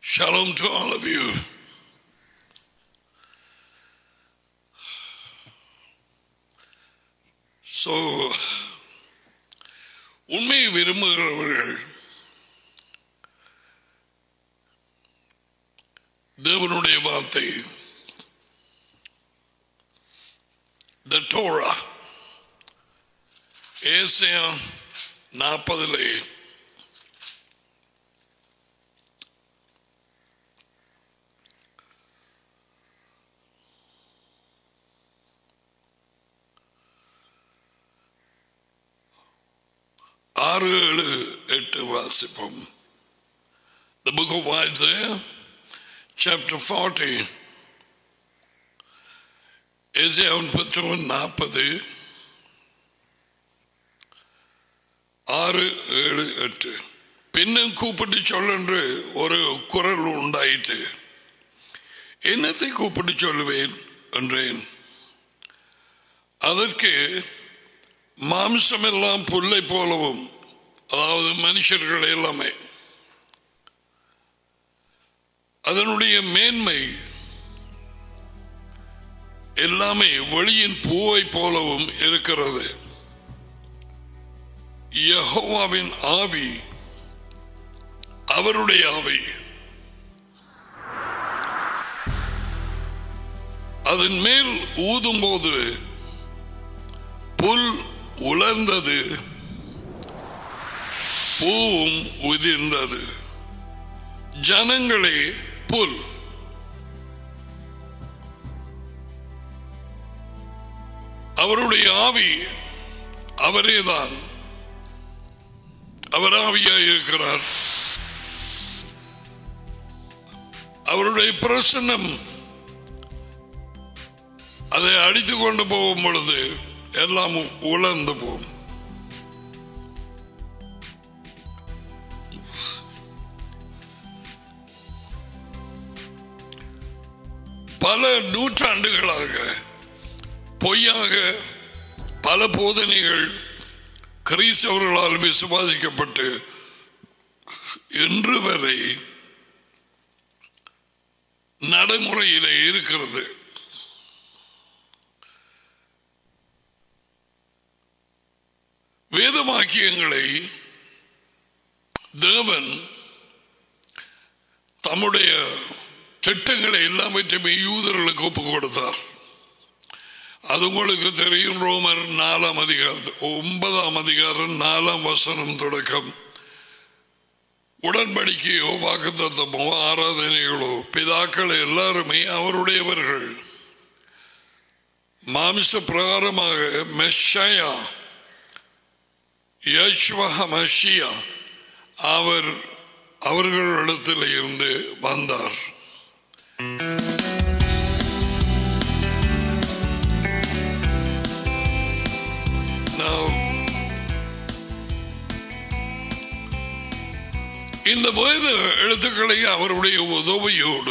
Shalom to all of you. So, உண்மையை விரும்புகிறவர்கள் தேவனுடைய வார்த்தை த டோரா ஏசியா நாற்பதிலே ஆறு ஏழு எட்டு வாசிப்போம் The book of Isaiah, chapter 40. ஏசியாவின் புத்தகம் நாற்பது ஆறு ஏழு எட்டு பின்னும் கூப்பிட்டு சொல்லென்று ஒரு குரல் உண்டாயிற்று என்னத்தை கூப்பிட்டு சொல்லுவேன் என்றேன் அதற்கு மாம்சமெல்லாம் புல்லை போலவும் அதாவது மனுஷர்கள் எல்லாமே அதனுடைய மேன்மை எல்லாமே வெளியின் பூவை போலவும் இருக்கிறது யெகோவாவின் ஆவி அவருடைய ஆவி அதன் மேல் ஊதும் போது புல் உலர்ந்தது பூவும் உதிர்ந்தது ஜனங்களே புல் அவருடைய ஆவி அவரேதான் அவர் ஆவியாய் இருக்கிறார் அவருடைய பிரசன்னம் அதை அடித்து கொண்டு போகும் பொழுது எல்லாம் உலர்ந்து போகும் பல நூற்றாண்டுகளாக பொய்யாக பல போதனைகள் கிறிஸ்தவர்களால் விசுவாசிக்கப்பட்டு இன்று வரை நடைமுறையிலே இருக்கிறது வேதவாக்கியங்களை தேவன் தம்முடைய திட்டங்களை எல்லாவற்றையுமே யூதர்களுக்கு ஒப்புக் கொடுத்தார் அது உங்களுக்கு தெரியும் ரோமர் நாலாம் அதிகாரம் ஒன்பதாம் அதிகாரம் நாலாம் வசனம் தொடக்கம் உடன்படிக்கையோ வாக்குத்தத்தமோ ஆராதனைகளோ பிதாக்கள் எல்லாருமே அவருடையவர்கள் மாமிச பிரகாரமாக மெஷயா யஷ்வஹமஷியா அவர் அவர்களிடத்தில் இருந்து வந்தார் Now, இந்த வேத எழுத்துக்களை அவருடைய உதவியோடு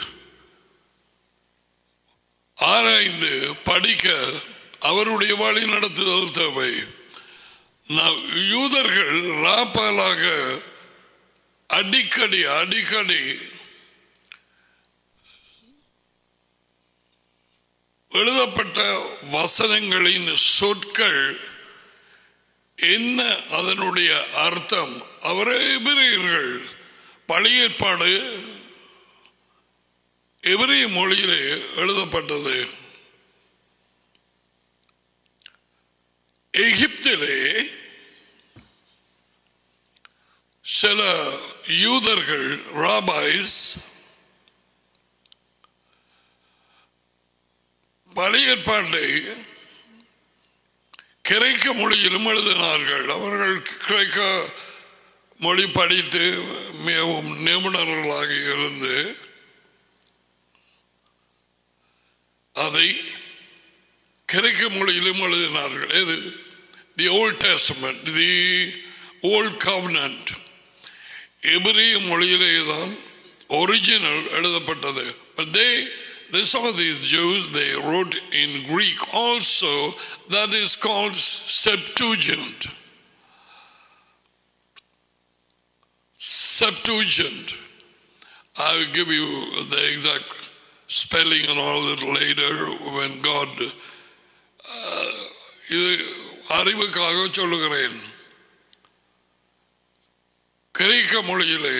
ஆராய்ந்து படிக்க அவருடைய வழி நடத்துதல் தேவை நான் யூதர்கள் ராப்பாலாக அடிக்கடி அடிக்கடி எழுதப்பட்ட வசனங்களின் சொற்கள் என்ன அதனுடைய அர்த்தம் அவரே எபிரியர்கள் பழைய ஏற்பாடு எபிரிய மொழியிலே எழுதப்பட்டது எகிப்திலே சில யூதர்கள் ராபாய்ஸ் பழைய ஏற்பாட்டை கிரைக்க மொழியிலும் எழுதினார்கள் அவர்கள் கிரைக்க மொழி படித்து மிகவும் நிபுணர்களாக இருந்து அதை கிரைக்க மொழியிலும் எழுதினார்கள் எது the old testament the old covenant எபிரிய மொழியிலே தான் ஒரிஜினல் எழுதப்பட்டது But they They, some of these Jews, they wrote in Greek also, that is called Septuagint. Septuagint. I'll give you the exact spelling and all that later when God uh, இது அறிவுக்காக சொல்லுகிறேன் கிரேக்க மொழியிலே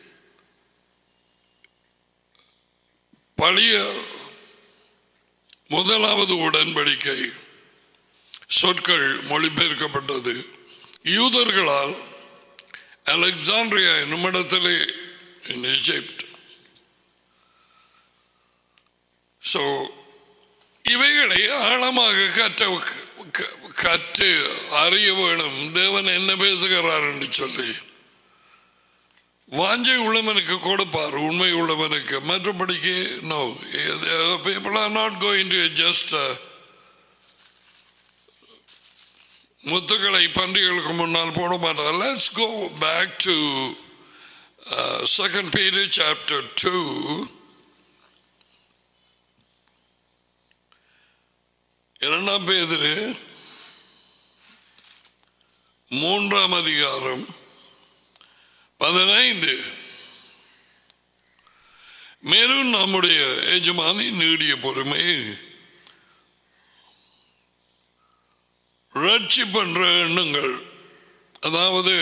பழைய முதலாவது உடன்படிக்கை சொற்கள் மொழிபெயர்க்கப்பட்டது யூதர்களால் Alexandria என்னும் இடத்திலே in Egypt. So, இவைகளை ஆழமாக கற்ற க- கற்று அறிய வேணும் தேவன் என்ன பேசுகிறார் என்று சொல்லி வாஞ்சை உள்ளவனுக்கு கொடுப்பார் உண்மை உள்ளவனுக்கு மற்றபடிக்கு no people are not going to just முத்துக்களை பன்றிகளுக்கு முன்னால் போட மாட்டார் let's go back to second period chapter two இரண்டாம் பேதிரு மூன்றாம் அதிகாரம் பதினைந்து மேலும் நம்முடைய எஜமானி நீடிய பொறுமை ரட்சி பண்ற எண்ணங்கள் அதாவது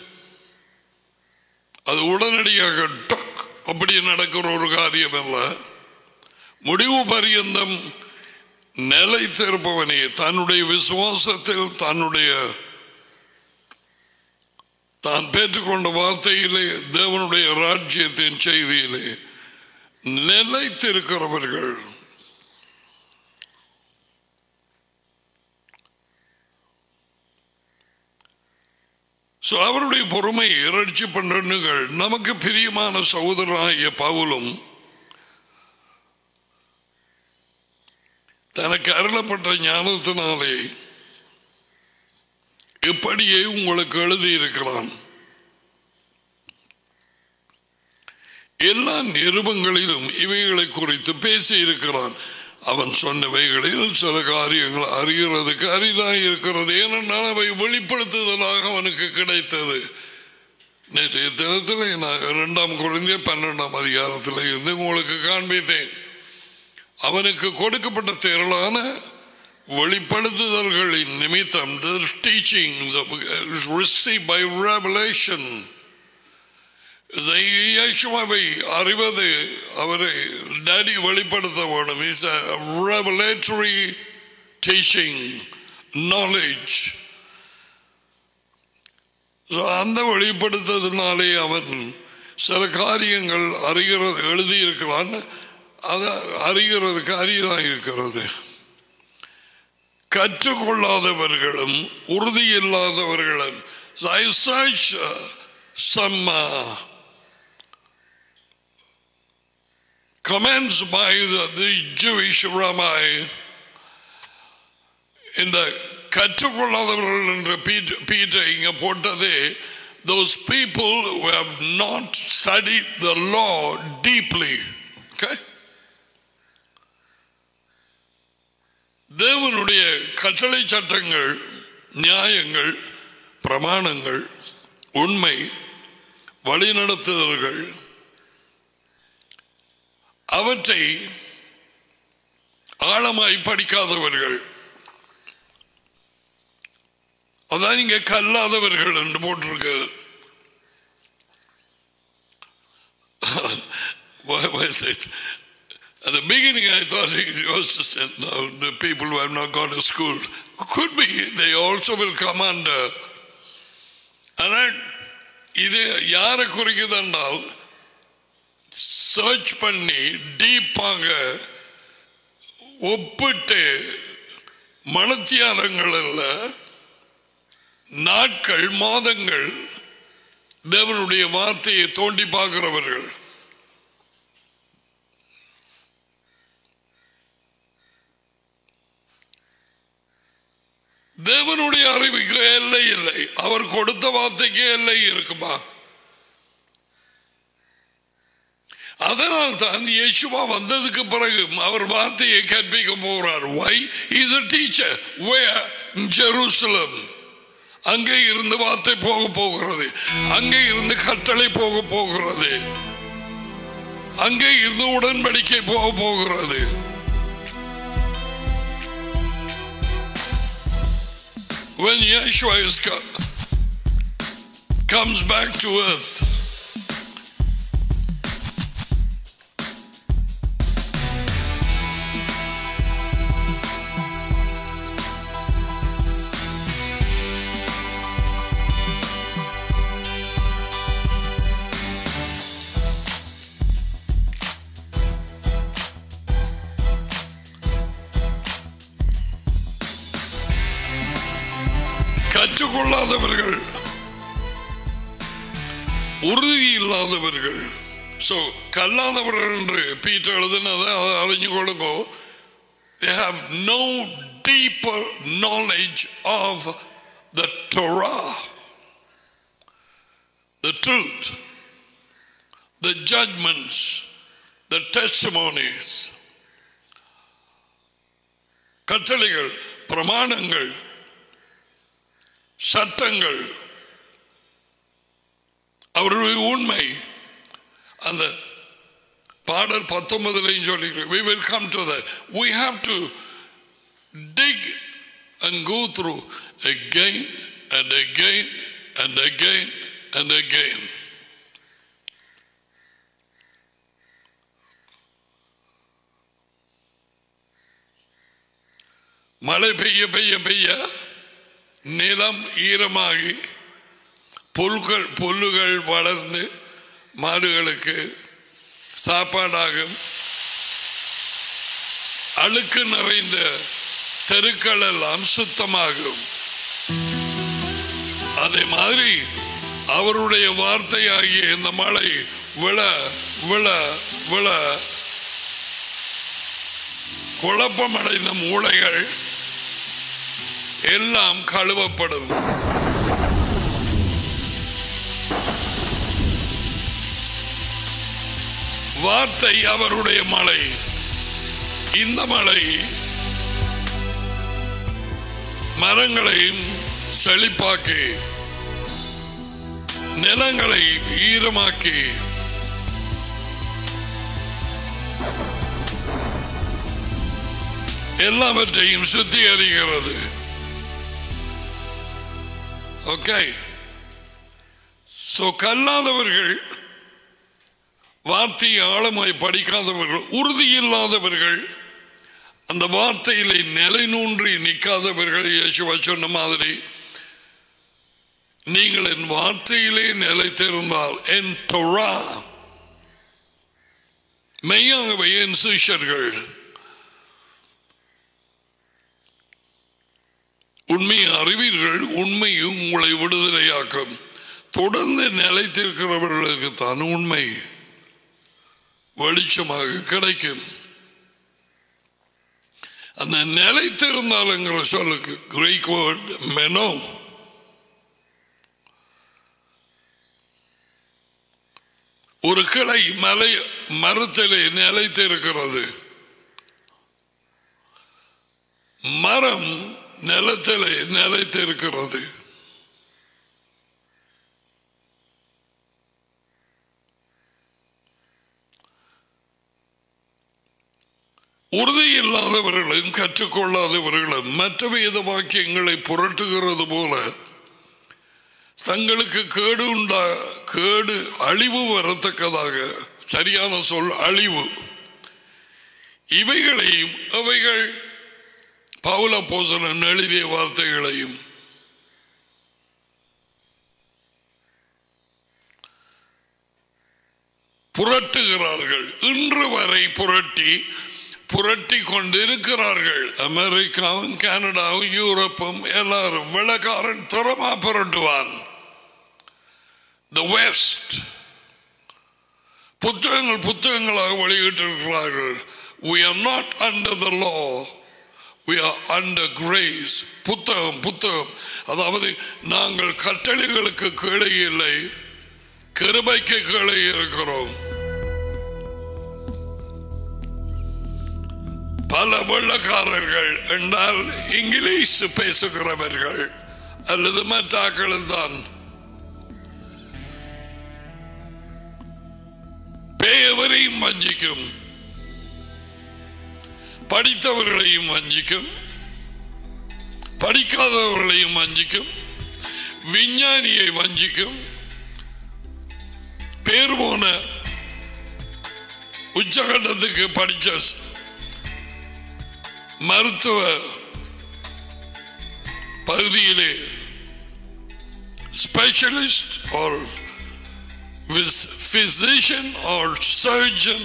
அது உடனடியாக டக் அப்படி நடக்கிற ஒரு காரியம் அல்ல முடிவு பரியந்தம் நிலைத்திருப்பவனே தன்னுடைய விசுவாசத்தில் தன்னுடைய தான் பெற்றுக்கொண்ட வார்த்தையிலே தேவனுடைய ராஜ்யத்தின் செய்தியிலே நிலைத்திருக்கிறவர்கள் So, அவருடைய பொறுமை இறைச்சி பண்றனுங்கள் நமக்கு பிரியமான சகோதரனாகிய பவுலும் தனக்கு அருளப்பட்ட ஞானத்தினாலே இப்படியே உங்களுக்கு எழுதியிருக்கிறான் எல்லா நிருபங்களிலும் இவைகளை குறித்து பேசி இருக்கிறான் அவன் சொன்னவைகளில் சில காரியங்கள் அறிகிறதுக்கு அரிதாக இருக்கிறது ஏனென்றால் அவை வெளிப்படுத்துதலாக அவனுக்கு கிடைத்தது நேற்றைய தினத்தில் நான் இரண்டாம் குழந்தைய பன்னெண்டாம் அதிகாரத்தில் இருந்து உங்களுக்கு காண்பித்தேன் அவனுக்கு கொடுக்கப்பட்ட திரளான வெளிப்படுத்துதல்களின் நிமித்தம் டீச்சிங்ஸ் ரிசீவ் பை ரெவலேஷன் இயேசுவை அறிவது அவரை டேடி வெளிப்படுத்த வேணும் இஸ் ரெவலேட்டரி டீச்சிங் நாலேஜ் அந்த வெளிப்படுத்ததுனாலே அவன் சில காரியங்கள் அறிகிறது எழுதியிருக்கிறான் அது அறிகிறதுக்கு அரியதாக இருக்கிறது கற்றுக்கொள்ளாதவர்களும் உறுதி இல்லாதவர்களும் I search uh, some uh, comments by the, the Jewish rabbi இந்த கற்றுக்கொள்ளாதவர்கள் என்ற பீட்டை இங்க போட்டதே those people who have not studied the law deeply okay தேவனுடைய கட்டளை சட்டங்கள் நியாயங்கள் பிரமாணங்கள் உண்மை வழிநடத்துதல்கள் அவற்றை ஆழமாய் படிக்காதவர்கள் அதான் இங்க கல்லாதவர்கள் என்று போட்டிருக்கு Why was it? At the beginning, I thought it was just no, the people who have not gone to school. Could be, they also will come under. ஆனால் இது யாரை குறிக்குதுன்றால் சர்ச் பண்ணி டீப்பாக ஒப்பிட்டு மனத்தியாலங்கள் அல்ல நாட்கள் மாதங்கள் தேவனுடைய வார்த்தையை தோண்டி பார்க்கிறவர்கள் தேவனுடைய அறிவுக்கு எல்லை இல்லை அவர் கொடுத்த வார்த்தைக்கு எல்லை இருக்குமா அதனால் தான் இயேசுவா வந்ததுக்கு பிறகு அவர் வார்த்தையை கற்பிக்க போகிறார் வை இஸ் டீச்சர் ஜெருசலம் அங்கே இருந்து வார்த்தை போக போகிறது அங்கே இருந்து கட்டளை போக போகிறது அங்கே இருந்து உடன்படிக்கை போக போகிறது When Yeshua is co- comes back to earth, கற்றுக்கொள்ளாதவர்கள் உறுதி இல்லாதவர்கள் சோ கல்லாதவர்கள் என்று பீட்டர் எழுதினதை அதை அறிஞ்சு கொள்ளுங்க they have no deeper knowledge of the Torah the truth the judgments the testimonies கட்டளைகள் பிரமாணங்கள் சட்டங்கள் அவருடைய உண்மை அந்த பாடல் பத்தொன்பதுலையும் சொல்லி we will come to that we have to dig and go through again and again and again and again மழை பெய்ய பெய்ய பெய்ய நிலம் ஈரமாகி புல்கள் புல்லுகள் வளர்ந்து மாடுகளுக்கு சாப்பாடாகும் அழுக்கு நிறைந்த தெருக்கள் எல்லாம் சுத்தமாகும் அதே மாதிரி அவருடைய வார்த்தையாகிய இந்த மழை விழ விழ விழ குழப்பமடைந்த மூளைகள் எல்லாம் கழுவப்படும் வார்த்தை அவருடைய மலை இந்த மலை மரங்களையும் செழிப்பாக்கி நிலங்களை ஈரமாக்கி எல்லாவற்றையும் சுத்திகரிக்கிறது ஓகே சோ கல்லாதவர்கள் வார்த்தையை ஆழமாய் படிக்காதவர்கள் உறுதி இல்லாதவர்கள் அந்த வார்த்தையிலே நிலைநூன்றி நிற்காதவர்கள் இயேசுவா சொன்ன மாதிரி நீங்கள் என் வார்த்தையிலே நிலைத்திருந்தால் என் தொழா மெய்யாகவே என் சிஷர்கள் உண்மையை அறிவீர்கள் உண்மையும் உங்களை விடுதலையாக்கும் தொடர்ந்து நிலைத்திருக்கிறவர்களுக்கு தான் உண்மை வெளிச்சமாக கிடைக்கும் அந்த நிலைத்திருந்தாலுங்கிற சொல்லுக்கு கிரேக் வேர்ட் மெனோ ஒரு கிளை மலை மரத்திலே நிலைத்திருக்கிறது மரம் நிலத்திலே நிலைத்திருக்கிறது உறுதி இல்லாதவர்களும் கற்றுக்கொள்ளாதவர்களும் மற்ற வேத வாக்கியங்களை புரட்டுகிறது போல தங்களுக்கு கேடு உண்டா கேடு அழிவு வரத்தக்கதாக சரியான சொல் அழிவு இவைகளையும் அவைகள் பவுல போசனன் எழுதிய வார்த்தைகளையும் புரட்டுகிறார்கள் இன்று வரை புரட்டி புரட்டி கொண்டிருக்கிறார்கள் அமெரிக்காவும் கனடாவும் யூரோப்பும் எல்லாரும் வெள்ளக்காரன் திறமா புரட்டுவான் த வெஸ்ட் புத்தகங்கள் புத்தகங்களாக வெளியிட்டிருக்கிறார்கள் we are not under the law we are under grace புத்தகம் புத்தகம் அதாவது நாங்கள் கட்டளைகளுக்கு கீழே இல்லை கிருபைக்கு கீழே இருக்கிறோம் பல வெள்ளக்காரர்கள் என்றால் இங்கிலீஷ் பேசுகிறவர்கள் அல்லது மற்றாக்கள் தான் பேய எவரையும் வஞ்சிக்கும் படித்தவர்களையும் வஞ்சிக்கும் படிக்காதவர்களையும் வஞ்சிக்கும் விஞ்ஞானியை வஞ்சிக்கும் பேர் போன உச்சகட்டத்துக்கு படிச்ச மருத்துவ பகுதியிலே specialist or physician or surgeon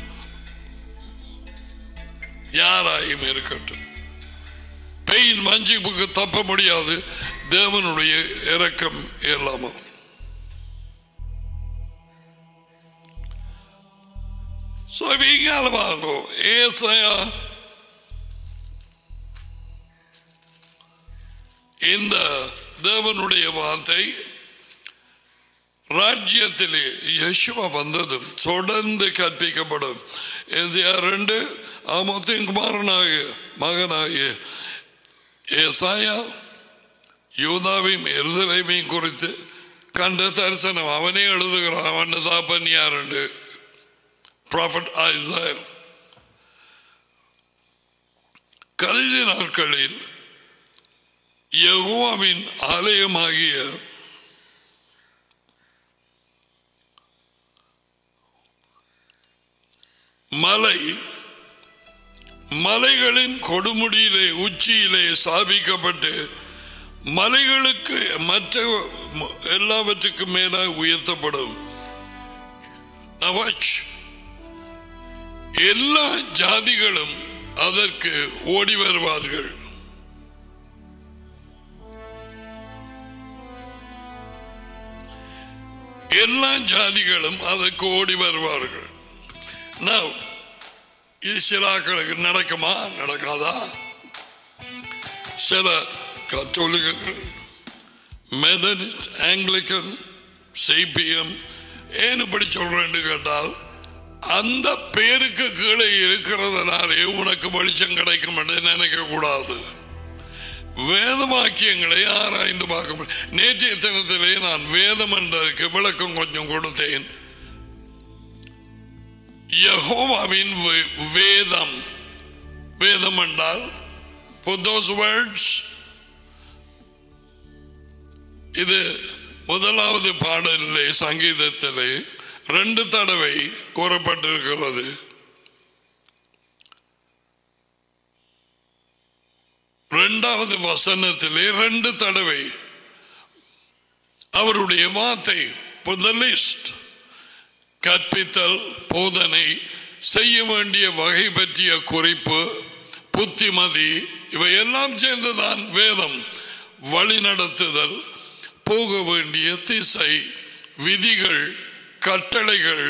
யாராயும் இருக்கட்டும் பெயின் வஞ்சிப்புக்கு தப்ப முடியாது தேவனுடைய இரக்கம் இல்லாமல் So இங்கால பாருங்க ஏசாயா இந்த தேவனுடைய வார்த்தை ராஜ்யத்திலே யசுவா வந்ததும் தொடர்ந்து கற்பிக்கப்படும் ஏசியா ரெண்டு ஆமத்தின் குமாரனாக மகனாகிய ஏசாயா யூதாவையும் எருசலேமையும் குறித்து கண்ட தரிசனம் அவனே எழுதுகிறான் அவன் சாப்பன் யாருண்டு ப்ராஃபட் ஐசாயா கடைசி நாட்களில் யகுவாவின் ஆலயமாகிய மலை மலைகளின் கொடுமுடியிலே உச்சியிலே ஸ்தாபிக்கப்பட்டு மலைகளுக்கு மற்ற எல்லாவற்றுக்கும் மேலாக உயர்த்தப்படும் Now watch. எல்லா ஜாதிகளும் அதற்கு ஓடி வருவார்கள் எல்லா ஜாதிகளும் அதற்கு ஓடி வருவார்கள் Now, இது சிலாக்களுக்கு நடக்குமா நடக்காதா சில கத்தோலிகர்கள் மெதனிஸ்ட் ஆங்கிலிக்கன் சிபிஎம் ஏன் இப்படி சொல்றேன்னு கேட்டால் அந்த பேருக்கு கீழே இருக்கிறதுனாலே உனக்கு வெளிச்சம் கிடைக்கும் என்று நினைக்க கூடாது வேத வாக்கியங்களை ஆராய்ந்து பார்க்க முடியும் நேற்றைய தினத்திலே நான் வேதம் என்றதுக்கு விளக்கம் கொஞ்சம் கொடுத்தேன் யகோவாவின் வே- வேதம் வேதம் என்றால் for those words இது முதலாவது பாடலிலே சங்கீதத்திலே ரெண்டு தடவை கூறப்பட்டிருக்கிறது இரண்டாவது வசனத்திலே ரெண்டு தடவை அவருடைய வார்த்தை for the list கற்பித்தல் போதனை செய்ய வேண்டிய வகை பற்றிய குறிப்பு புத்திமதி இவையெல்லாம் சேர்ந்துதான் வேதம் வழிநடத்துதல் போக வேண்டிய திசை விதிகள் கட்டளைகள்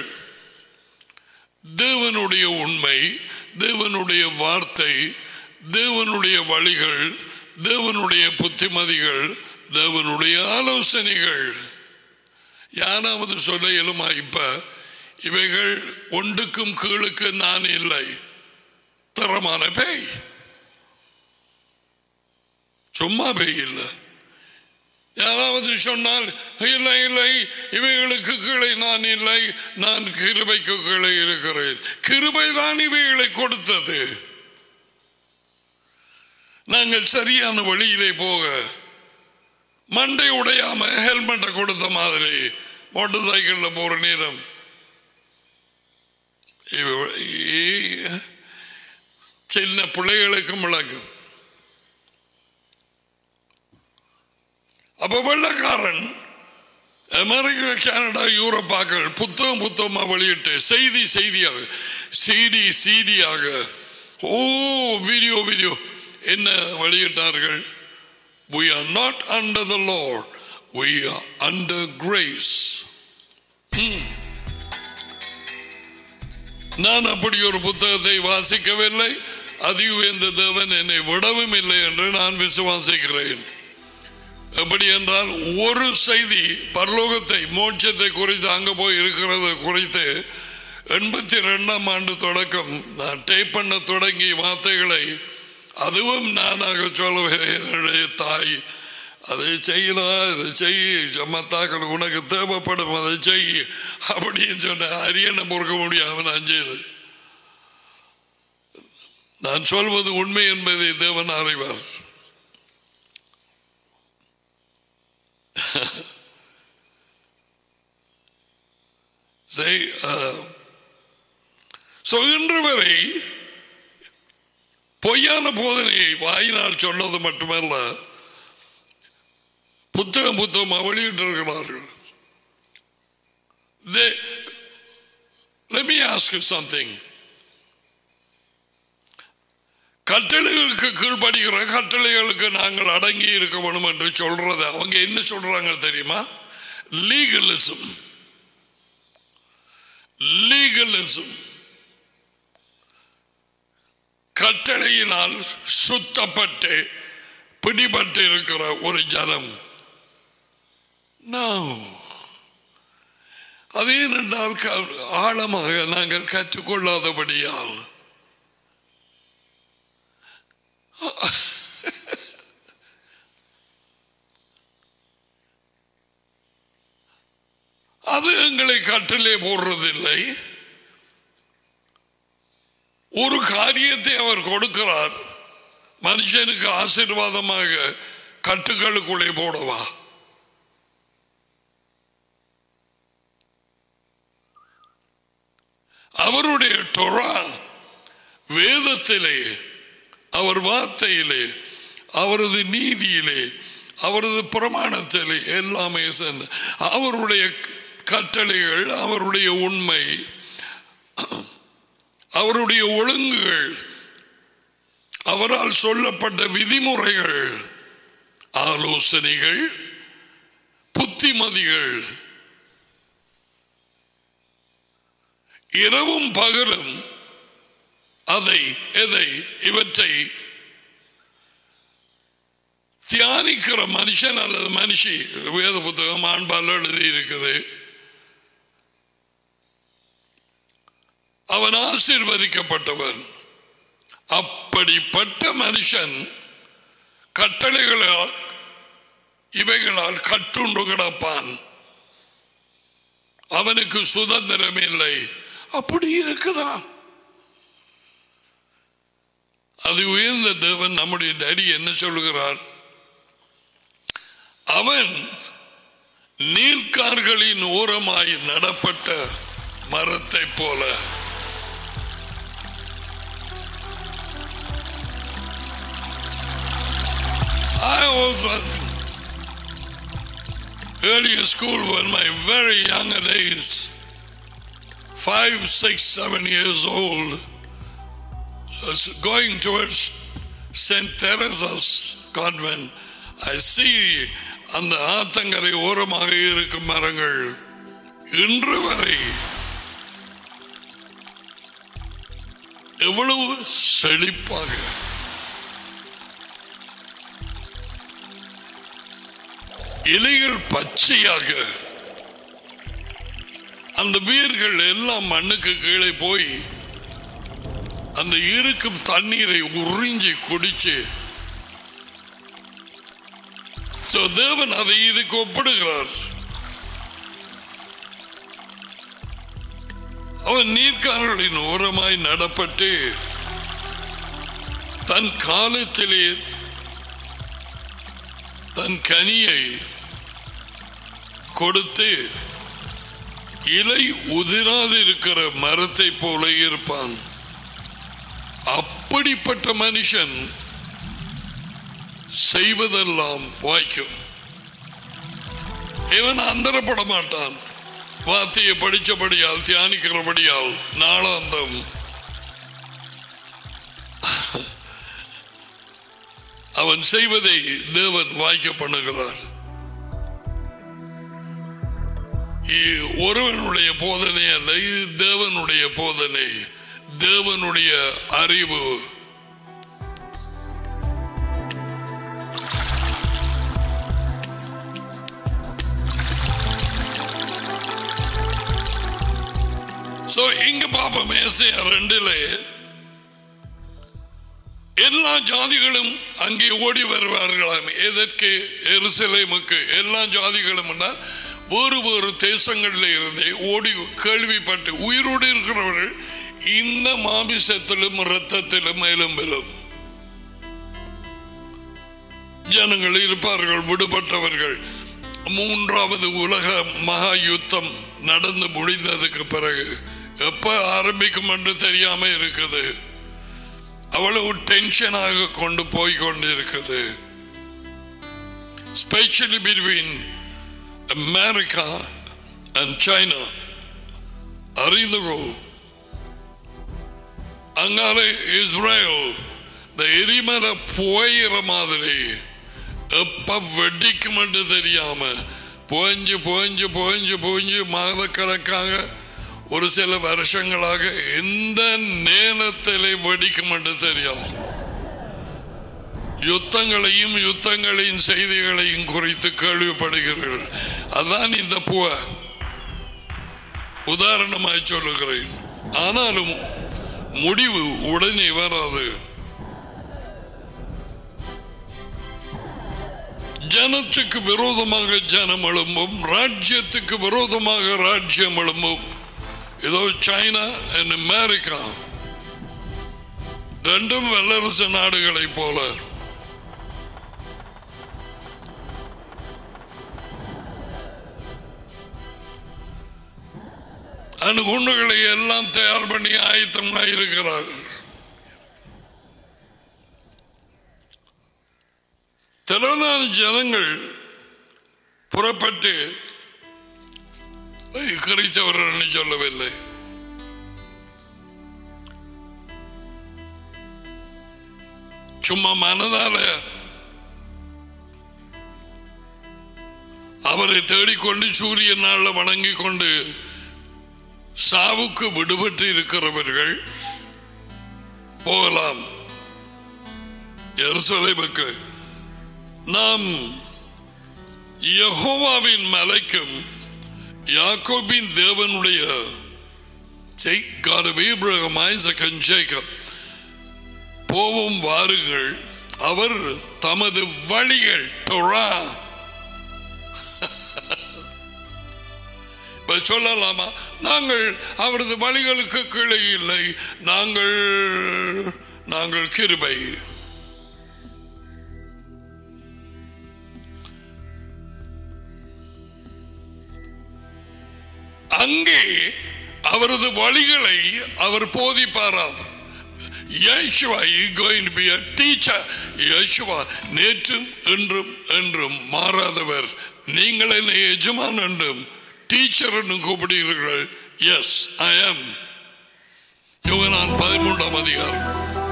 தேவனுடைய உண்மை தேவனுடைய வார்த்தை தேவனுடைய வழிகள் தேவனுடைய புத்திமதிகள் தேவனுடைய ஆலோசனைகள் யாராவது சொல்ல இயலுமா இப்ப இவைகள் ஒன்றுக்கும் கீழுக்கு நான் இல்லை தரமான பேய் சும்மா பேய் இல்லை யாராவது சொன்னால் இல்லை இல்லை இவைகளுக்கு கீழே நான் இல்லை நான் கிருபைக்கு கீழே இருக்கிறேன் கிருபை தான் இவைகளை கொடுத்தது நாங்கள் சரியான வழியிலே போக மண்டை உடையாம ஹெல்மெட்டை கொடுத்த மாதிரி மோட்டார் சைக்கிள்ல போற நேரம் இவ- இ- சின்ன பிள்ளைகளுக்கும் விளக்கும் அப்ப வெள்ளக்காரன் அமெரிக்கா கனடா யூரோப்பாக்கள் புத்தகம் புத்தகமா வெளியிட்டு செய்தி செய்தியாக சிடி சிடியாக ஓ வீடியோ வீடியோ என்ன வெளியிட்டார்கள் we are not under the law we are under grace Hmm. நான் அப்படி ஒரு புத்தகத்தை வாசிக்கவில்லை அதி உயர்ந்த தேவன் என்னை விடவும் இல்லை என்று நான் விசுவாசிக்கிறேன் எப்படி என்றால் ஒரு செய்தி பரலோகத்தை மோட்சத்தை குறித்து அங்க போய் இருக்கிறது குறித்து எண்பத்தி ரெண்டாம் ஆண்டு தொடக்கம் நான் டைப் பண்ண தொடங்கி வார்த்தைகளை அதுவும் நானாக சொல்லுவேன் என்னுடைய தாய் அதை செய்யலாம் இதை செய் மத்தாக்கள் உனக்கு தேவைப்படும் அதை செய் அப்படின்னு சொன்ன அரியணை பொறுக்க முடியாம நான் செய்து நான் சொல்வது உண்மை என்பதை தேவன் அறிவார் செய்- ஆ. So, இன்று வரை பொய்யான போதனையை வாயினால் சொன்னது மட்டுமல்ல புத்தகம் புத்தகமாக வெளியிட்டிருக்கிறார்கள் They- Let me ask you something. கட்டளைகளுக்கு கீழ்ப்படுகிற கட்டளைகளுக்கு நாங்கள் அடங்கி இருக்க வேணும் என்று சொல்றது அவங்க என்ன சொல்றாங்க தெரியுமா லீகலிசம் லீகலிசம் கட்டளையினால் சுத்தப்பட்டு பிடிபட்டு இருக்கிற ஒரு ஜனம் No. அது ஏனென்றால் க- ஆழமாக நாங்கள் கற்றுக்கொள்ளாதபடியால் அது எங்களை கட்டிலே போடுறதில்லை ஒரு காரியத்தை அவர் கொடுக்கிறார் மனுஷனுக்கு ஆசீர்வாதமாக கட்டுகளுக்குள்ளே போடவா அவருடைய டொரா வேதத்திலே அவர் வார்த்தையிலே அவரது நீதியிலே அவரது பிரமாணத்திலே எல்லாமே சேர்ந்து அவருடைய கட்டளைகள் அவருடைய உண்மை அவருடைய ஒழுங்குகள் அவரால் சொல்லப்பட்ட விதிமுறைகள் ஆலோசனைகள் புத்திமதிகள் இரவும் பகலும் அதை எதை இவற்றை தியானிக்கிற மனுஷன் அல்லது மனுஷி வேத புத்தகம் ஆண்பால் எழுதி இருக்குது அவன் ஆசீர்வதிக்கப்பட்டவன் அப்படிப்பட்ட மனுஷன் கட்டளைகளால் இவைகளால் கட்டுண்டு கிடப்பான் அவனுக்கு சுதந்திரம் இல்லை அப்படி இருக்குதா அது உயர்ந்த தேவன் நம்முடைய டடி என்ன சொல்லுகிறார் அவன் நீர்க்கார்களின் ஓரமாய் நடப்பட்ட மரத்தை போல I was earlier school when my very young days, five, six, seven years old, was going towards St. Teresa's convent. I see அந்த ஆத்தங்கரை ஓரமாக இருக்கும் மரங்கள் இன்று வரை எவ்வளவு செழிப்பாக இலைகள் பச்சையாக அந்த வேர்கள் எல்லாம் மண்ணுக்கு கீழே போய் அந்த இருக்கும் தண்ணீரை உறிஞ்சி குடிச்சு So, தேவன் அதை இதுக்கு ஒப்பிடுகிறார் அவன் நீர்க்காரர்களின் ஓரமாய் நடப்பட்டு தன் காலத்திலே தன் கனியை கொடுத்து இலை உதிராது இருக்கிற மரத்தை போல இருப்பான் அப்படிப்பட்ட மனுஷன் செய்வதெல்லாம் வாய்க்கும் இவன் அந்தரப்பட மாட்டான் வார்த்தையை படிச்சபடியால் தியானிக்கிறபடியால் நாளாந்தம் அவன் செய்வதை தேவன் வாய்க்க பண்ணுகிறார் இது ஒருவனுடைய போதனை அல்ல இது தேவனுடைய போதனை தேவனுடைய அறிவு சோ இங்க பாப்போம் ஏசியா ரெண்டுல எல்லா ஜாதிகளும் அங்கே ஓடி வருவார்களாம் எதற்கு எருசலேமுக்கு எல்லா ஜாதிகளும் என்றால் வேறு வேறு தேசங்களில் இருந்தே ஓடி கேள்விப்பட்டு உயிரோடு இருக்கிறவர்கள் இந்த மாமிசத்திலும் இரத்தத்திலும் எலும்பிலும் ஜனங்கள் இருப்பார்கள் விடுபட்டவர்கள் மூன்றாவது உலக மகா யுத்தம் நடந்து முடிந்ததுக்கு பிறகு எப்ப ஆரம்பிக்கும் என்று தெரியாம இருக்குது அவ்வளவு டென்ஷனாக கொண்டு போய் கொண்டு இருக்குது especially between America and China அறிந்துகோ அங்காலே இஸ்ரேல் இந்த எரிமலை போயிற மாதிரி எப்ப வெடிக்கும் என்று தெரியாம போஞ்சு போஞ்சு போஞ்சு போஞ்சு மாதக்கணக்காக ஒரு சில வருஷங்களாக எந்த நேரத்திலே வெடிக்கும் என்று தெரியாது யுத்தங்களையும் யுத்தங்களையும் செய்திகளையும் குறித்து கேள்விப்படுகிறீர்கள் அதான் இந்த பூவ உதாரணமாய் சொல்லுகிறேன் ஆனாலும் முடிவு உடனே வராது ஜனத்துக்கு விரோதமாக ஜனம் எழும்பும் ராஜ்யத்துக்கு விரோதமாக ராஜ்யம் எழும்பும் இதோ சைனா அண்ட் அமெரிக்கா ரெண்டும் வல்லரசு நாடுகளை போல அணுகுண்டுகளை எல்லாம் தயார் பண்ணி ஆயத்தமாக இருக்கிறார்கள் திரளான ஜனங்கள் புறப்பட்டு கிறிஸ்தவர்கள் சொல்லவில்லை சும்மா மனதால அவரை தேடிக்கொண்டு சூரிய நாளில் வணங்கி கொண்டு சாவுக்கு விடுபட்டு இருக்கிறவர்கள் போகலாம் எருசலேமுக்கு நாம் யெகோவாவின் மலைக்கும் யாக்கோபின் தேவனுடைய செய்- God of Abraham, Isaac and Jacob போவோம் வாருங்கள் அவர் தமது வழிகள் Torah. இப்ப சொல்லலாமா நாங்கள் அவரது வழிகளுக்கு கீழே இல்லை நாங்கள் நாங்கள் கிருபை அங்கே அவரது வழிகளை அவர் போதிப்பாராம் Yeshua is going to be a teacher. Yeshua நேற்றும் இன்றும் என்றும் மாறாதவர் நீங்கள் என்னை எஜமான் என்றும் டீச்சர் என்றும் கூப்பிடுகிறீர்கள் எஸ் ஐ ஆம் யோகனான் பதிமூன்றாம் அதிகாரம்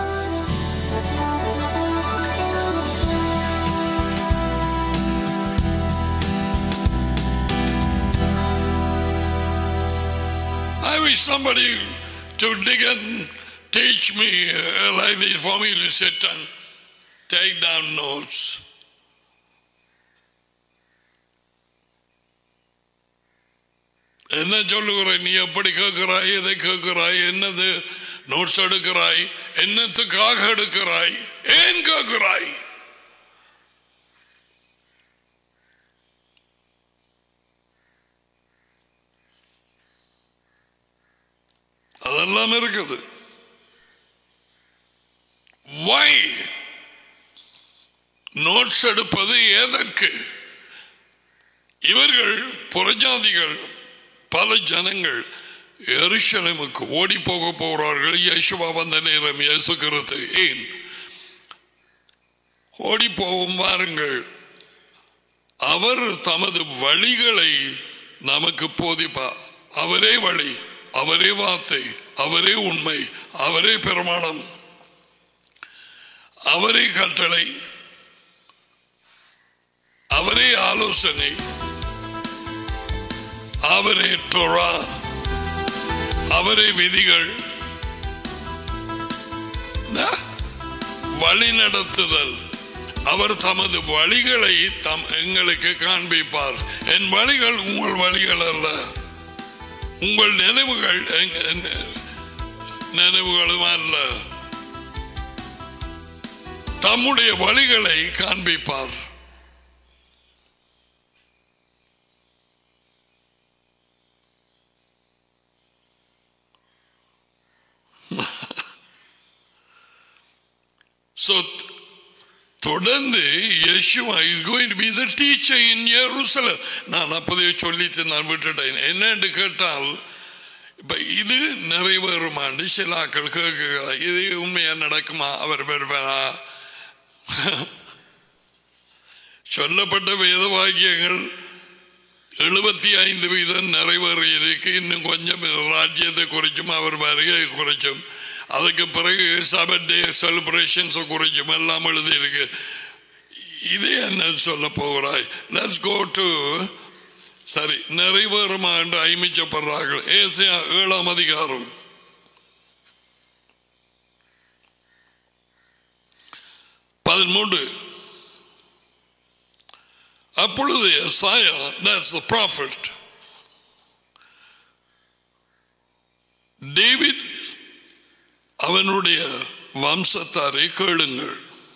I wish somebody to dig and teach me uh, like this for me to sit and take down notes. என்ன சொல்லுகிறாய் நீ எப்படி கேட்கிறாய் எதை கேட்கிறாய் என்னது நோட்ஸ் எடுக்கிறாய் என்னத்துக்காக எடுக்கிறாய் ஏன் கேட்கிறாய் அதெல்லாம் இருக்குது வை நோட்ஸ் எடுப்பது எதற்கு இவர்கள் புறஜாதிகள் பல ஜனங்கள் எருஷலேமுக்கு ஓடி போக போகிறார்கள் யேசுவா வந்த நேரம் இயேசு கிறிஸ்து ஏன் ஓடி போகும் வாருங்கள் அவர் தமது வழிகளை நமக்கு போதிப்பார் அவரே வழி அவரே வார்த்தை அவரே உண்மை அவரே பிரமாணம் அவரே கட்டளை அவரே ஆலோசனை அவரே டொரா அவரே விதிகள் ந- வழி நடத்துதல் அவர் தமது வழிகளை தம் எங்களுக்கு காண்பிப்பார் என் வழிகள் உங்கள் வழிகள் அல்ல உங்கள் நினைவுகள் எங்க- என்ன- நினைவுகளும் அல்ல தம்முடைய வழிகளை காண்பிப்பார் So, தொடர்ந்து Yeshua is going to be the teacher in Jerusalem நான் அப்போதே சொல்லிட்டு நான் விட்டுட்டேன் என்னன்னு கேட்டால் இப்ப இது நிறைவேறுமாண்டு சில ஆக்கள் கேட்க இது உண்மையா நடக்குமா அவர் பெறுவாரா சொல்லப்பட்ட வேத வாக்கியங்கள் எழுபத்தி ஐந்து வீதம் நிறைவேறி இருக்கு இன்னும் கொஞ்சம் ராஜ்யத்தை குறிச்சும் அவர் வருகை குறிச்சும் அதுக்கு பிறகு சபர்டே செலிப்ரேஷன்ஸ் குறிச்சும் எல்லாம் எழுதி இருக்கு இதே என்ன சொல்ல போகிறாய் லெட்ஸ் கோ டு சரி நிறைவேறுமா என்று ஐமிச்சப்படுறார்கள் ஏசியா ஏழாம் அதிகாரம் பதிமூன்று அப்பொழுது சாயா that's the prophet டேவிட் அவனுடைய வம்சத்தாரை கேளுங்கள்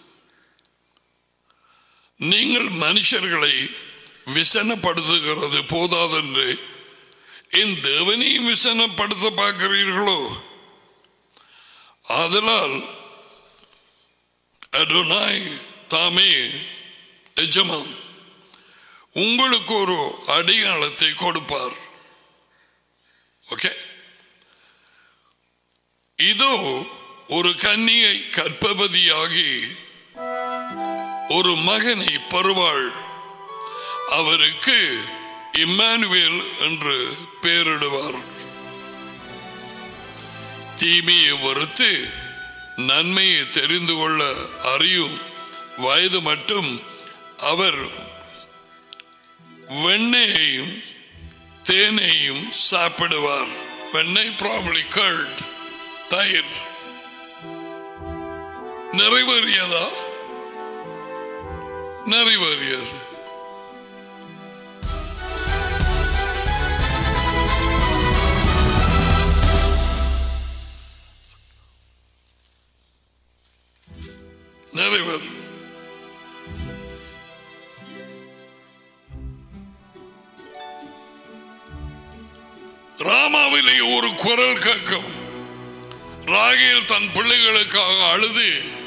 நீங்கள் மனுஷர்களை விசனப்படுத்துகிறது போதாதென்று என் தேவனையும் விசனப்படுத்த பார்க்கிறீர்களோ அதனால் அடோனாய் தாமே எஜமான் உங்களுக்கு ஒரு அடையாளத்தை கொடுப்பார் ஓகே இதோ ஒரு கன்னியை கற்பவதியாகி ஒரு மகனை பருவாள் அவருக்கு இம்மானுவேல் என்று பெயரிடுவார் தீமையை வெறுத்து நன்மையை தெரிந்து கொள்ள அறியும் வயது மட்டும் அவர் வெண்ணெயையும் தேனையும் சாப்பிடுவார் வெண்ணெய் ப்ராப்ளி கர்ட் தயிர் நிறைவேறியதா நிறைவேறியது நிறைவேறும் ராமாவிலே ஒரு குரல் கேட்கும் ராகேல் தன் பிள்ளைகளுக்காக அழுது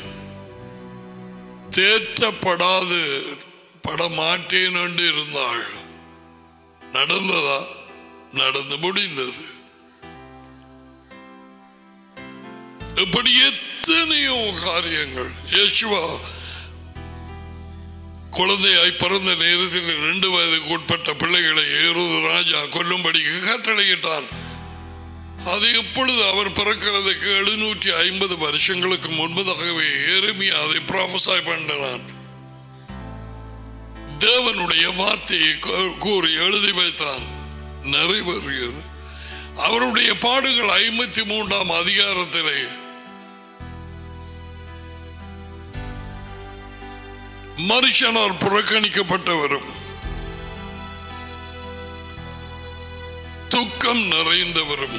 தேற்றப்படாது படமாட்டேன் என்று இருந்தாள் நடந்ததா நடந்து முடிந்தது இப்படி எத்தனையோ காரியங்கள் யேசுவா குழந்தையாய் பிறந்த நேரத்தில் இரண்டு வயதுக்கு உட்பட்ட பிள்ளைகளை ஏறுவது ராஜா கொல்லும்படிக்கு கட்டளையிட்டான் அது எப்பொழுது அவர் பிறக்கிறதுக்கு எழுநூற்றி ஐம்பது வருஷங்களுக்கு முன்பதாகவே எருமி அதை ப்ராஃபஸாய் பண்ணினான் தேவனுடைய வார்த்தையை கூறி எழுதி வைத்தான் நிறைவேறியது அவருடைய பாடுகள் ஐம்பத்தி மூன்றாம் அதிகாரத்திலே மனுஷனால் புறக்கணிக்கப்பட்டவரும் துக்கம் நிறைந்தவரும்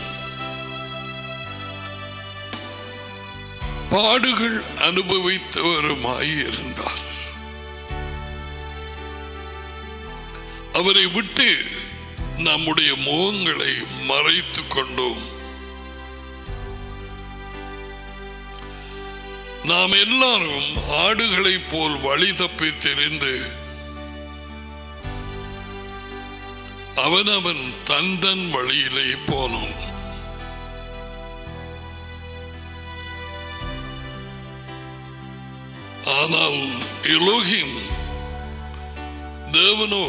பாடுகள் அனுபவித்தவருமாய் இருந்தார் அவரை விட்டு நம்முடைய முகங்களை மறைத்துக் கொண்டோம் நாம் எல்லாரும் ஆடுகளைப் போல் வழி தப்பி தெரிந்து அவனவன் தந்தன் வழியிலே போனோம் ஆனால் எலோகிம் தேவனோ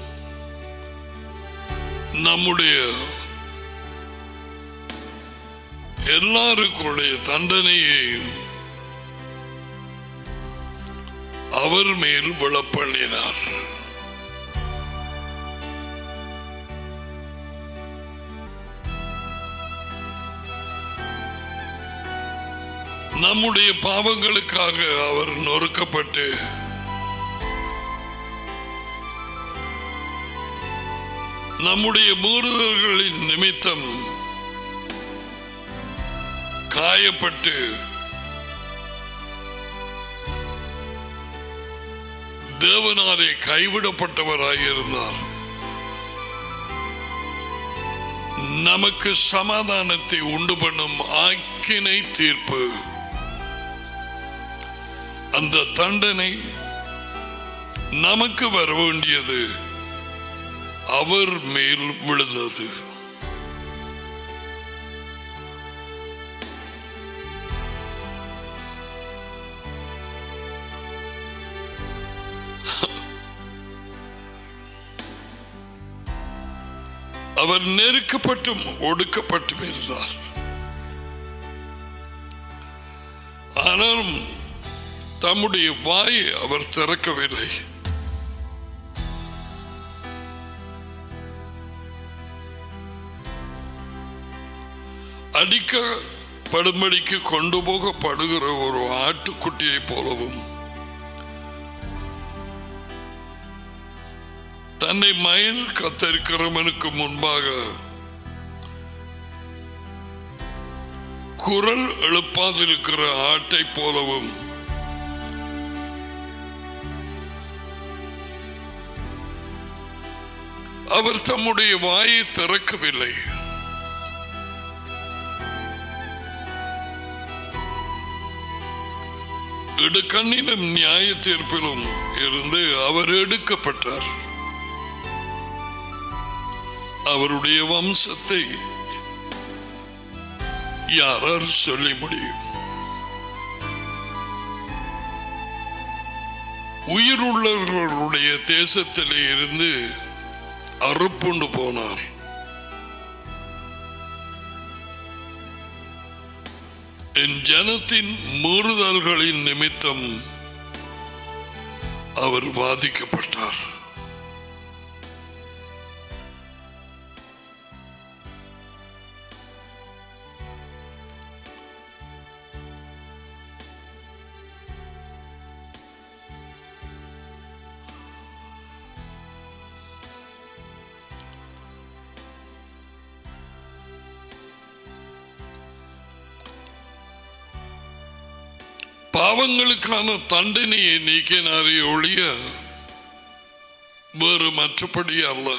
நம்முடைய எல்லாருக்குடைய தண்டனையையும் அவர் மேல் விழப்பண்ணினார் நம்முடைய பாவங்களுக்காக அவர் நொறுக்கப்பட்டு நம்முடைய மூறுதல்களின் நிமித்தம் காயப்பட்டு தேவனாலே கைவிடப்பட்டவராயிருந்தார் நமக்கு சமாதானத்தை உண்டு பண்ணும் ஆக்கினை தீர்ப்பு அந்த தண்டனை நமக்கு வர வேண்டியது அவர் மேல் விழுந்தது அவர் நெருக்கப்பட்டும் ஒடுக்கப்பட்டும் இருந்தார் ஆனாலும் தம்முடைய வாயை அவர் திறக்கவில்லை அடிக்கப்படும்படிக்கு கொண்டு போகப்படுகிற ஒரு ஆட்டுக்குட்டியை போலவும் தன்னை மயில் கத்தரிக்கிறவனுக்கு முன்பாக குரல் எழுப்பாதிருக்கிற ஆட்டை போலவும் அவர் தம்முடைய வாயை திறக்கவில்லை இடுக்கண்ணிலும் நியாய தீர்ப்பிலும் இருந்து அவர் எடுக்கப்பட்டார் அவருடைய வம்சத்தை யாரால் சொல்லி முடியும் உயிருள்ளவர்களுடைய தேசத்திலே இருந்து அறுப்புண்டு போனார் என் ஜனத்தின் மீறுதல்களின் நிமித்தம் அவர் பாதிக்கப்பட்டார் பாவங்களுக்கான தண்டனையை நீக்கினாரே ஒழிய வேறு மற்றபடி அல்ல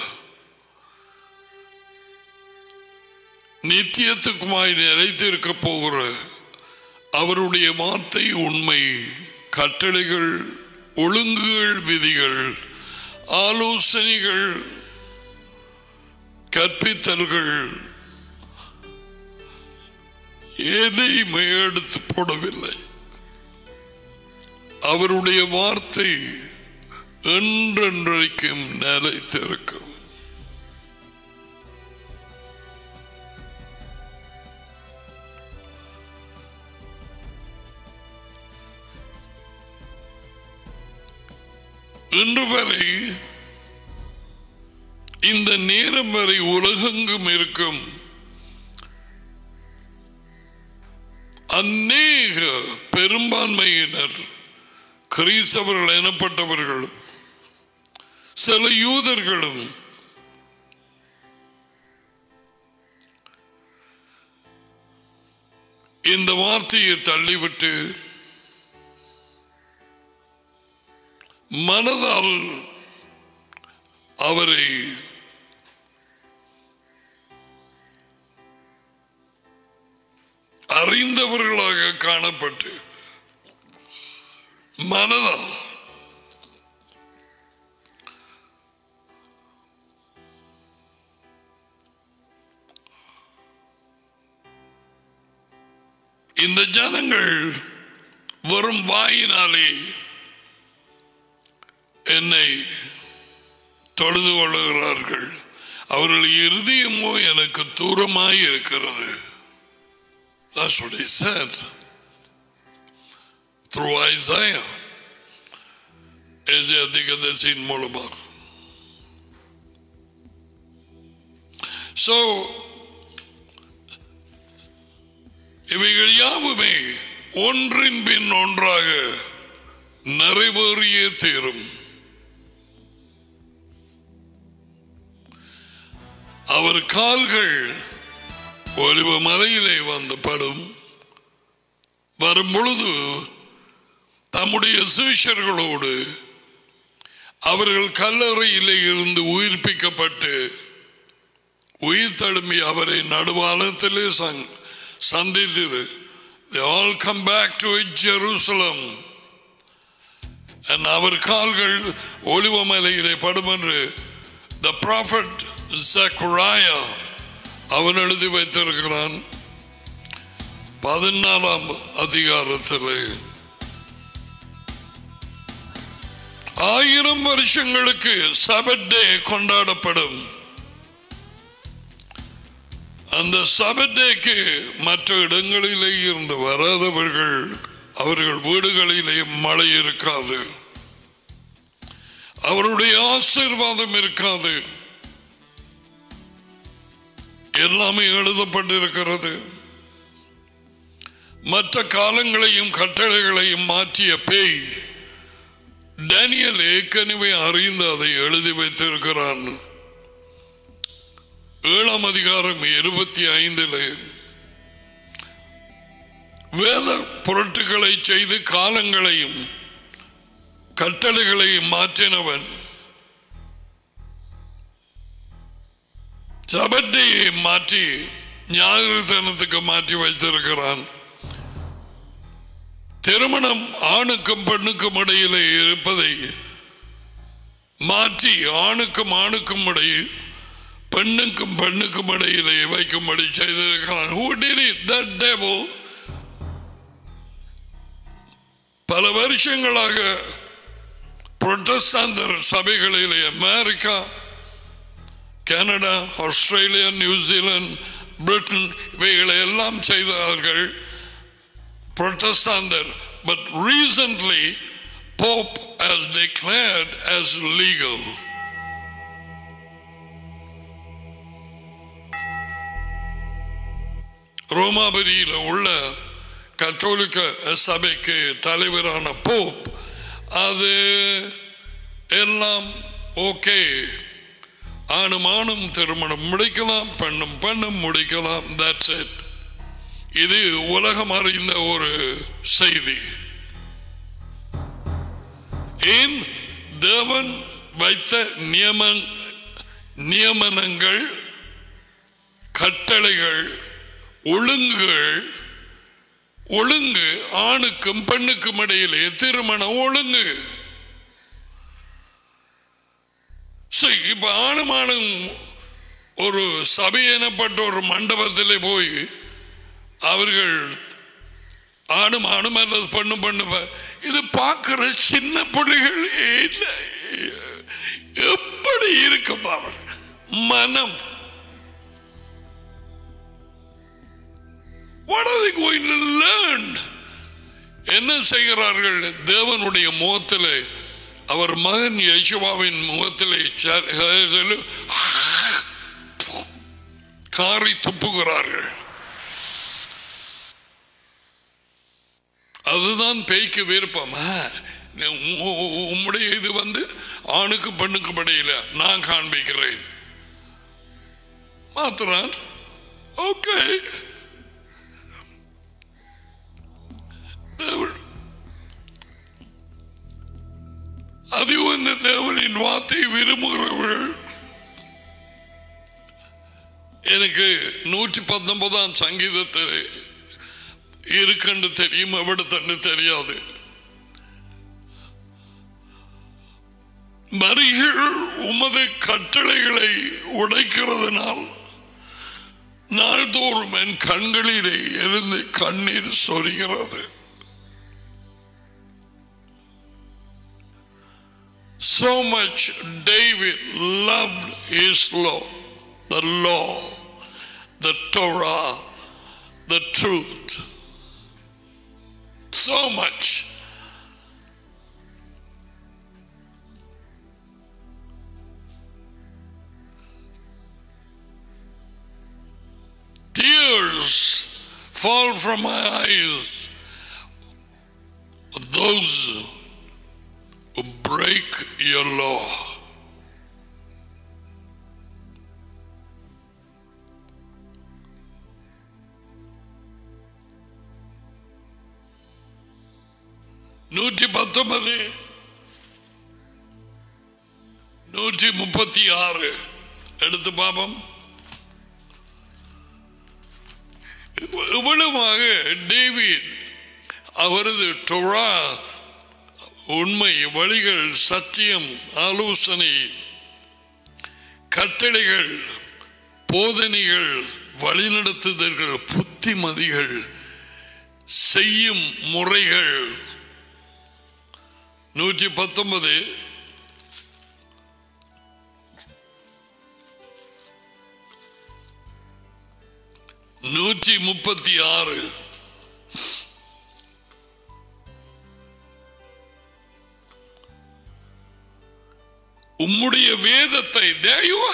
நித்தியத்துக்குமாய் நிலைத்திருக்க போகிற அவருடைய வார்த்தை உண்மை கட்டளைகள் ஒழுங்குகள் விதிகள் ஆலோசனைகள் கற்பித்தல்கள் எதையுமே எடுத்து போடவில்லை அவருடைய வார்த்தை என்றென்றைக்கும் நிலைத்திருக்கும் இன்று வரை இந்த நேரம் வரை உலகெங்கும் இருக்கும் அநேக பெரும்பான்மையினர் கிறிஸ்தவர்கள் எனப்பட்டவர்களும் சில யூதர்களும் இந்த வார்த்தையை தள்ளிவிட்டு மனதால் அவரை அறிந்தவர்களாக காணப்பட்டு மனதால் இந்த ஜனங்கள் வெறும் வாயினாலே என்னை தொழுது கொள்ளுகிறார்கள் அவர்கள் இருதயமோ எனக்கு தூரமாய் இருக்கிறது That's what he said through Isaiah. ஏஜியா திகதசின் மூலமாக So, இவைகள் யாவுமே ஒன்றின் பின் ஒன்றாக நிறைவேறியே தீரும் அவர் கால்கள் ஒலிவ மலையிலே வந்து படும் வரும் பொழுது தம்முடைய சீஷர்களோடு அவர்கள் கல்லறையிலே இருந்து உயிர்ப்பிக்கப்பட்டு உயிர் தழும்பி அவரை நடுவாலத்திலே சங்- சந்தித்தது They all come back to Jerusalem. And அவர் கால்கள் ஒளிவமலையிலே படுமென்று the prophet Zechariah அவன் எழுதி வைத்திருக்கிறான் பதினாலாம் அதிகாரத்திலே ஆயிரம் வருஷங்களுக்கு சபட் டே கொண்டாடப்படும் அந்த சபட்டேக்கு மற்ற இடங்களிலே இருந்து வராதவர்கள் அவர்கள் வீடுகளிலே மழை இருக்காது அவருடைய ஆசீர்வாதம் இருக்காது எல்லாமே எழுதப்பட்டிருக்கிறது மற்ற காலங்களையும் கட்டளைகளையும் மாற்றிய பேய் டேனியல் ஏற்கனவே அறிந்து அதை எழுதி வைத்திருக்கிறான் ஏழாம் அதிகாரம் இருபத்தி ஐந்தில் வேத பொருட்களை செய்து காலங்களையும் கட்டளைகளையும் மாற்றினவன் சபட்டையை மாற்றி ஞாயிறு தினத்துக்கு மாற்றி வைத்திருக்கிறான் திருமணம் ஆணுக்கும் பெண்ணுக்கும் இடையிலே இருப்பதை மாற்றி ஆணுக்கும் ஆணுக்கும் இடையில் பெண்ணுக்கும் பெண்ணுக்கும் இடையிலே வைக்கும்படி செய்திருக்கிறான் Who did it? That devil. பல வருஷங்களாக புரொட்டஸ்டாந்தர் சபைகளிலே America Canada Australia New Zealand Britain இவைகளை எல்லாம் செய்தார்கள் புரொட்டஸ்டாந்தர் but recently pope has declared as legal ரோமாபுரியில் உள்ள கத்தோலிக்க சபைக்கு தலைவரான போப் அது எல்லாம் ஓகே ஆணும் ஆணும் திருமணம் முடிக்கலாம் பெண்ணும் பெண்ணும் முடிக்கலாம் தட்ஸ் இட் இது உலகம் அறிந்த ஒரு செய்தி ஏன் தேவன் வைத்த நியமன் நியமனங்கள் கட்டளைகள் ஒழுங்குகள் ஒழுங்கு ஆணுக்கும் பெண்ணுக்கும் இடையிலே திருமணம் ஒழுங்கு சரி, இப்ப ஆணும் ஆணும் ஒரு சபை எனப்பட்ட ஒரு மண்டபத்திலே போய் அவர்கள் ஆணும் ஆணும் அல்லது பெண்ணு பெண்ணு ப- இது பார்க்கிற சின்ன பிள்ளைகள் இல்ல. எப்படி இருக்கும் அவர் மனம் What are they going to learn? என்ன செய்கிறார்கள் தேவனுடைய முகத்திலே அவர் மகன் யேசுவாவின் முகத்திலே ச- சொல்லு, காரி துப்புகிறார்கள் அதுதான் பேய்க்கு விருப்பம் ஆ, உ- உ- உம்முடைய இது வந்து ஆணுக்கு பெண்ணுக்கு இடையில நான் காண்பிக்கிறேன் மாத்திரான் ஓகே தேவன் அதுவும் இந்த தேவனின் வார்த்தை விரும்புகிறவர்கள் எனக்கு நூற்றி பத்தொன்பதாம் சங்கீதத்தில் இருக்குன்னு தெரியும் எவிடத்தன்னு தெரியாது மறிகள் உமது கட்டளைகளை உடைக்கிறதுனால் நாள்தோறும் என் கண்களிலே இருந்து கண்ணீர் சொரிகிறது So much David loved his law, the law, the Torah, the truth. So much. Tears fall from my eyes. Those who break your law. நூற்றி பத்தொன்பது நூற்றி முப்பத்தி ஆறு எடுத்து பாப்போம் இவ்வளவாக டேவிட் அவரது டொரா உண்மை வழிகள் சத்தியம் ஆலோசனை கட்டளைகள் போதனைகள் வழிநடத்துதல்கள் புத்திமதிகள் செய்யும் முறைகள் நூற்றி பத்தொன்பது நூற்றி முப்பத்தி ஆறு உம்முடைய வேதத்தை தேயுவா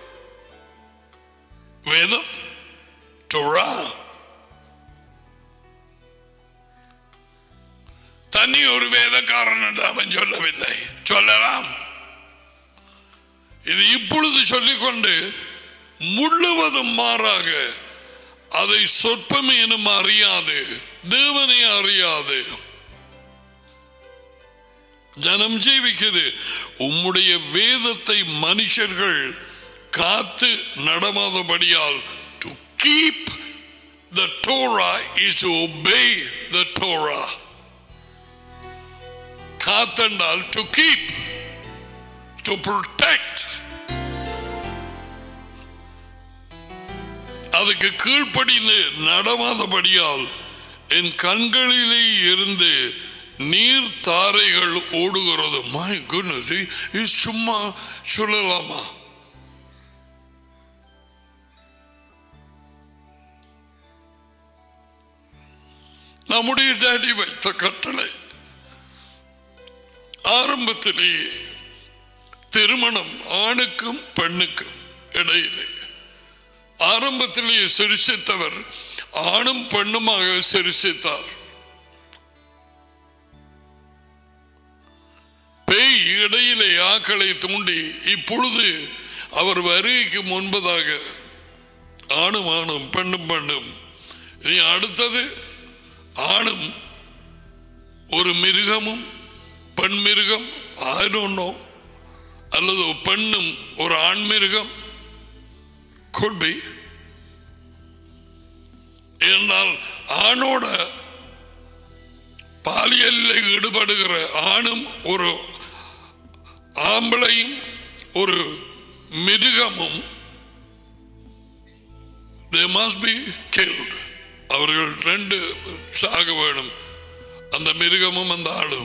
வேதம் டொரா தனி ஒரு வேதக்காரன் என்று அவன் சொல்லவில்லை சொல்லலாம் இது இப்பொழுது சொல்லிக்கொண்டு முழுவதும் மாறாக அதை சொற்பம் எனும் அறியாது தேவனை அறியாது ஜனம் ஜீவிக்குது உம்முடைய வேதத்தை மனுஷர்கள் காத்து நடமாதபடியால் to keep the Torah is obey the Torah காத்தண்டால் டு கீப் டு ப்ரொடெக்ட் அதுக்கு கீழ்ப்படிந்து நடமாதபடியால் என் கண்களிலே இருந்து நீர் தாரைகள் ஓடுகிறது மை குட்னஸ் இது சும்மா சொல்லலாமா நம்முடைய டேடி வைத்த கட்டளை ஆரம்பத்திலே திருமணம் ஆணுக்கும் பெண்ணுக்கும் இடையிலே ஆரம்பத்திலே சிரிசித்தவர் ஆணும் பெண்ணுமாக சிரிசித்தார் பேய் இடையிலே ஆக்களை தூண்டி இப்பொழுது அவர் வருகைக்கு முன்பதாக ஆணும் ஆணும் பெண்ணும் பெண்ணும் இனி அடுத்தது ஆணும் ஒரு மிருகமும் பெண் மிருகம் ஆயிரம் அல்லது பெண்ணும் ஒரு ஆண் மிருகம் could be என்றால் ஆணோட பாலியலில் ஈடுபடுகிற ஆணும் ஒரு ஆம்பளையும் ஒரு மிருகமும் they must be killed அவர்கள் ரெண்டு சாக வேணும் அந்த மிருகமும் அந்த ஆளும்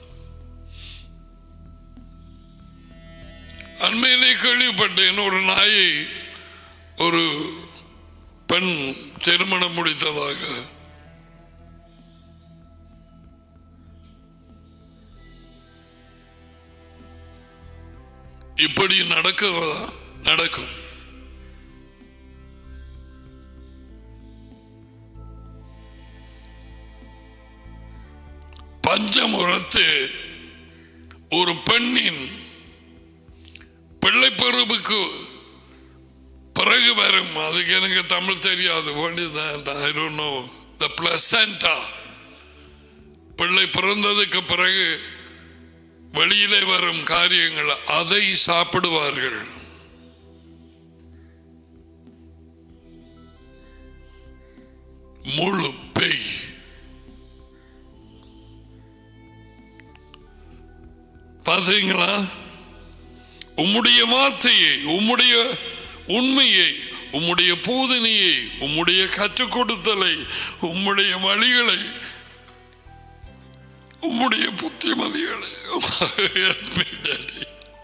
அண்மையிலே கேள்விப்பட்டேன் ஒரு நாயை ஒரு பெண் திருமணம் முடித்ததாக இப்படி நடக்கிறதா நடக்கும் பஞ்சமுறத்து ஒரு பெண்ணின் பிள்ளைப்பருவுக்கு பிறகு வரும் அதுக்கு எனக்கு தமிழ் தெரியாது த பிளசண்டா பிள்ளை பிறந்ததுக்கு பிறகு வெளியிலே வரும் காரியங்கள் அதை சாப்பிடுவார்கள் முழு பேய் பார்த்தீங்களா உம்முடைய வார்த்தையை உம்முடைய உண்மையை உம்முடைய போதனையை உம்முடைய கற்றுக் கொடுத்தலை உம்முடைய வழிகளை உம்முடைய புத்திமதிகளை Daddy.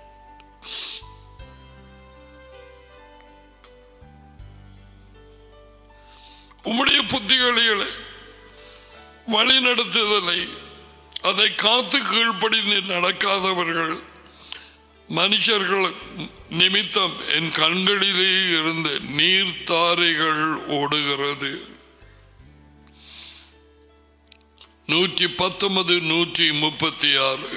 உம்முடைய புத்திகளிகளை வழி நடத்துதலை அதை காத்து கீழ்ப்படிந்து நடக்காதவர்கள் மனுஷர்கள் நிமித்தம் என் கண்களிலே இருந்து நீர்த்தாரைகள் ஓடுகிறது நூற்றி பத்தொன்பது நூற்றி முப்பத்தி ஆறு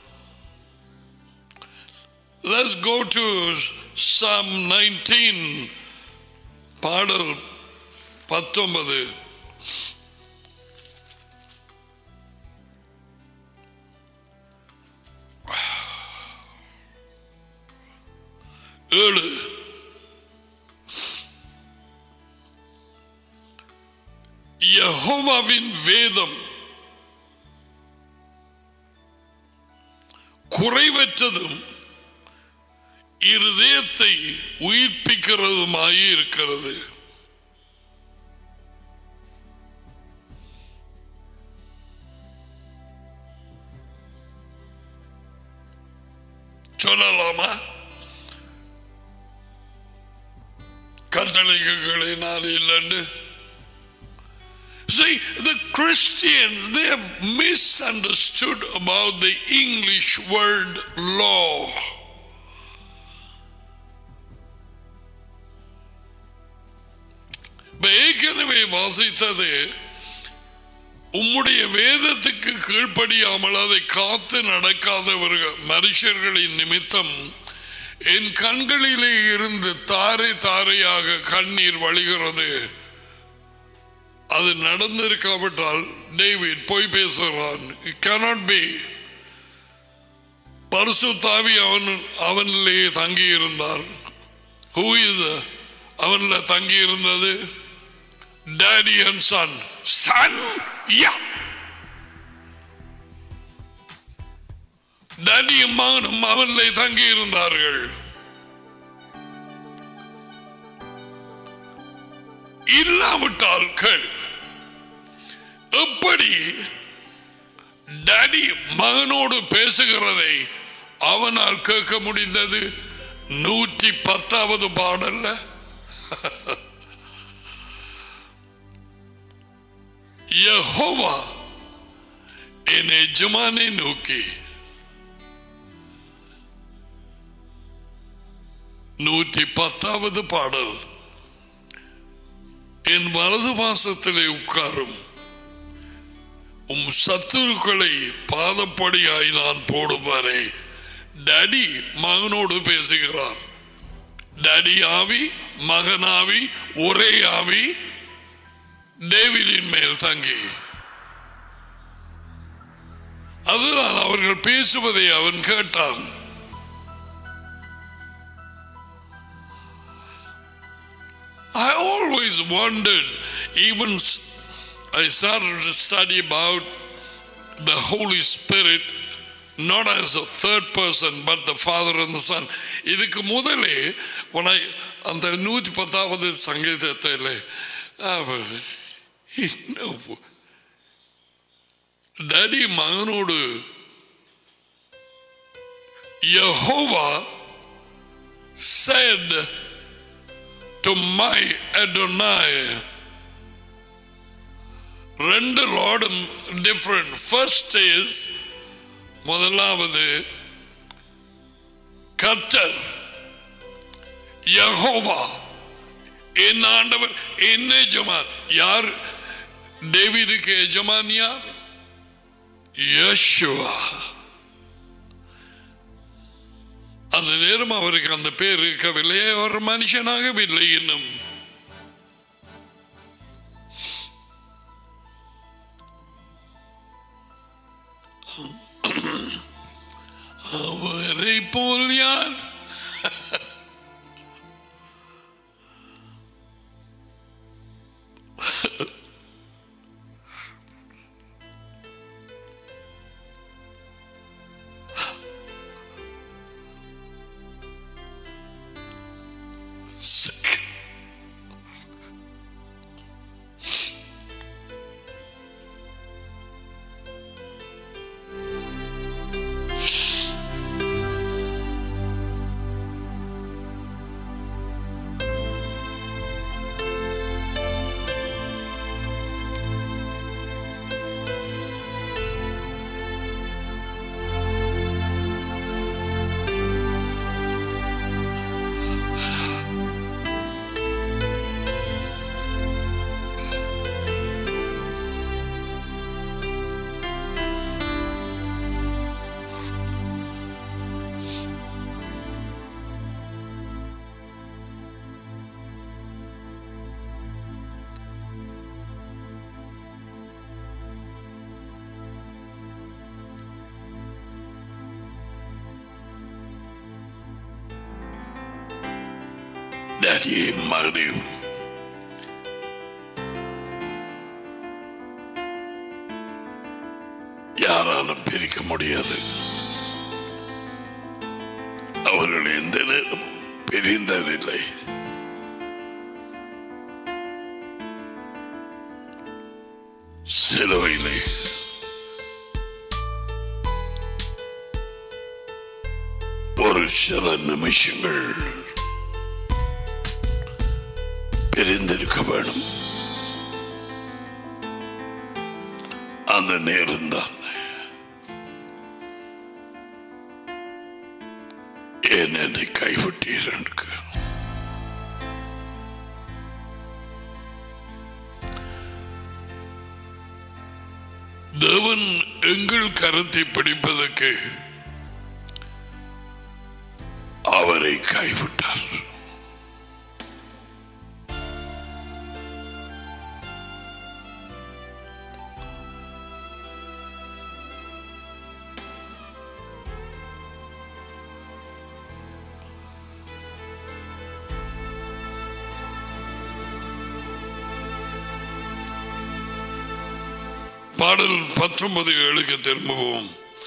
Let's go to Psalm 19 பாடல் பத்தொன்பது ஏழு யெகோவாவின் வேதம் குறைவற்றதும் இருதயத்தை உயிர்ப்பிக்கிறதுமாய் இருக்கிறது சொல்லலாமா கட்டளைகளை நான் இல்லைன்னு See, the Christians, they have misunderstood about the English word law. இப்ப ஏற்கனவே வாசித்தது உம்முடைய வேதத்துக்கு கீழ்ப்படியாமல் அதை காத்து நடக்காதவர்கள் மனுஷர்களின் நிமித்தம் என் கண்களிலே இருந்து தாரை தாரையாக கண்ணீர் வழிகிறது அது நடந்திருக்காவிட்டால் டேவிட் போய் பேசுகிறான் கேனாட் பி பரிசு தாவி அவன் அவனிலே தங்கி இருந்தார் ஹூ இஸ் அவனில் தங்கி இருந்தது daddy and son son yeah டேடியும் மகனும் அவனிலே தங்கி இருந்தார்கள் இல்லாவிட்டால் கேள் எப்படி டாடி மகனோடு பேசுகிறதை அவனால் கேட்க முடிந்தது நூற்றி பத்தாவது பாடல்ல யெகோவா என் எஜமானை நோக்கி நூற்றி பத்தாவது பாடல் என் வலது மாசத்திலே உட்காரும் உம் சத்துருக்களை பாதப்படியாய் நான் போடும் வரை டடி மகனோடு பேசுகிறார் டடி ஆவி மகனாவி ஒரே ஆவி டேவிடின் மேல் தங்கி அதுதான் அவர்கள் பேசுவதை அவன் கேட்டான் I always wondered, even s- I started to study about the Holy Spirit, not as a third person, but the Father and the Son. இதுக்கு முதலே when I அந்த நூற்றி பத்தாவது சங்கீதத்தில் அவர் இன்னும் டேடி மகனோடு Jehovah said to my Adonai. ரெண்டு லார்டும் டிஃப்ரெண்ட் ஃபர்ஸ்ட் இஸ் முதலாவது கர்த்தர் யகோவா என் ஆண்டவர் என்ன எஜமான் யார் டேவிடுக்கு எஜமான் யார் யேசுவா அந்த நேரம் அவருக்கு அந்த பேர் இருக்கவில்லை அவர் மனுஷனாகவில்லை இன்னும் அவரை போல் யார் sick. டேடியையும் மகனையும் யாராலும் பிரிக்க முடியாது அவர்கள் எந்த நேரமும் பிரிந்ததில்லை சிலுவையிலே ஒரு சில நிமிஷங்கள் பிரிந்திருக்க வேணும் அந்த நேரம்தான் ஏன் என்னை கைவிட்டீர் எனக்கு தேவன் எங்கள் கருத்தை பிடிப்பதற்கு அவரை கைவிட்டார் பாடல் பத்தொன்பது ஏழுக்கு திரும்பவும்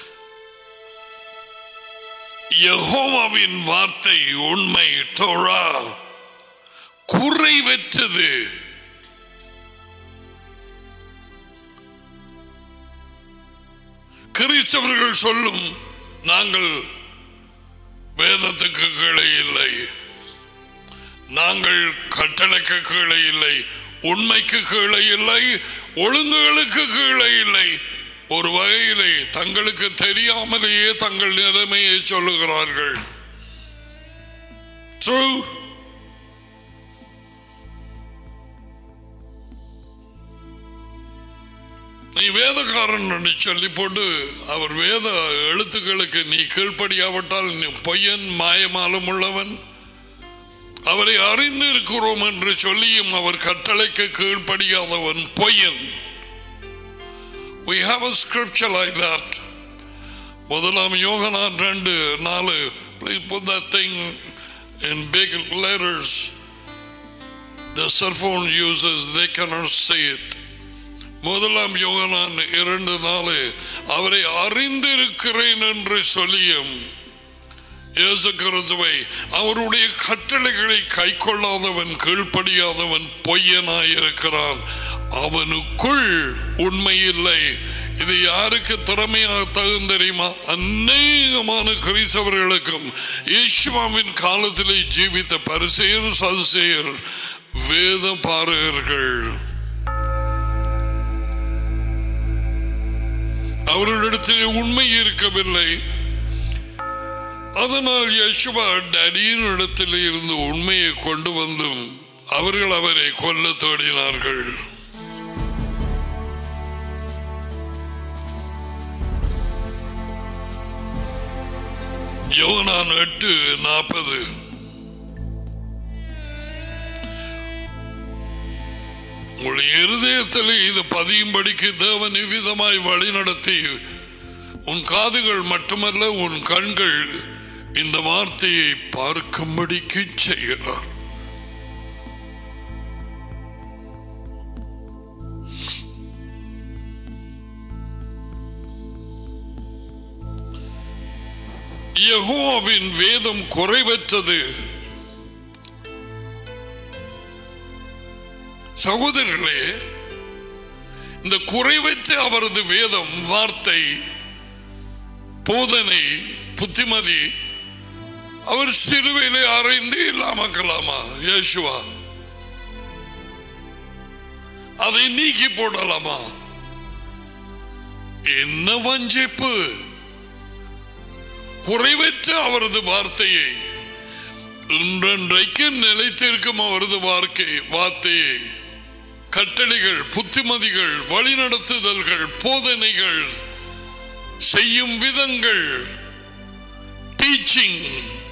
யெகோவாவின் வார்த்தை உண்மை தோழா குறைவற்றது கிறிஸ்தவர்கள் சொல்லும் நாங்கள் வேதத்துக்கு கீழே இல்லை நாங்கள் கட்டளைக்கு கீழே இல்லை உண்மைக்கு கீழே இல்லை ஒழுங்குகளுக்கு கீழே இல்லை ஒரு வகையிலே தங்களுக்கு தெரியாமலேயே தங்கள் நிலைமையை சொல்லுகிறார்கள் True. நீ வேதக்காரன் என்று சொல்லி போட்டு அவர் வேத எழுத்துக்களுக்கு நீ கீழ்ப்படியாவிட்டால் நீ பொய்யன் மாயமாலும் உள்ளவன் அவரை அறிந்து இருக்கிறோம் என்று சொல்லியும் அவர் கட்டளைக்கு கீழ்ப்படியாதவன் பொய்யன் We have a scripture like that. முதலாம் யோகனான் ரெண்டு நாலு Please put that thing in big letters. The cell phone users, they cannot see it. முதலாம் யோகனான் இரண்டு நாலு அவரை அறிந்திருக்கிறேன் என்று சொல்லியும் இயேசு கிறிஸ்துவை அவருடைய கட்டளைகளை கை கொள்ளாதவன் கீழ்ப்படியாதவன் பொய்யனாயிருக்கிறான் அவனுக்குள் உண்மை இல்லை இது யாருக்கு திறமையாக தகும் தெரியுமா அநேகமான கிறிஸ்தவர்களுக்கும் ஈஸ்வாவின் காலத்திலே ஜீவித்த பரிசெயர் சதுசெயர் வேத பாரகர்கள் அவர்களிடத்திலே உண்மை இருக்கவில்லை அதனால் யசுவா டடியின் இடத்தில் இருந்து உண்மையை கொண்டு வந்தும் அவர்கள் அவரை கொல்ல தேடினார்கள் யோனான் எட்டு நாற்பது உங்களுடைய இருதயத்தில் இது பதியும்படிக்கு தேவன் இவ்விதமாய் வழி நடத்தி உன் காதுகள் மட்டுமல்ல உன் கண்கள் இந்த வார்த்தையை பார்க்கும்படிக்கு செய்கிறார் யெகோவாவின் வேதம் குறைவற்றது சகோதரர்களே இந்த குறைவற்ற அவரது வேதம் வார்த்தை போதனை புத்திமதி அவர் சிலுவையிலே அறைந்து இல்லாமக்கலாமா யேசுவா அதை நீக்கி போடலாமா என்ன வஞ்சிப்பு குறைவற்ற அவரது வார்த்தையை இன்றைக்கு நிலைத்திருக்கும் அவரது வார்த்தை வார்த்தையை கட்டளைகள் புத்திமதிகள் வழிநடத்துதல்கள் போதனைகள் செய்யும் விதங்கள் டீச்சிங்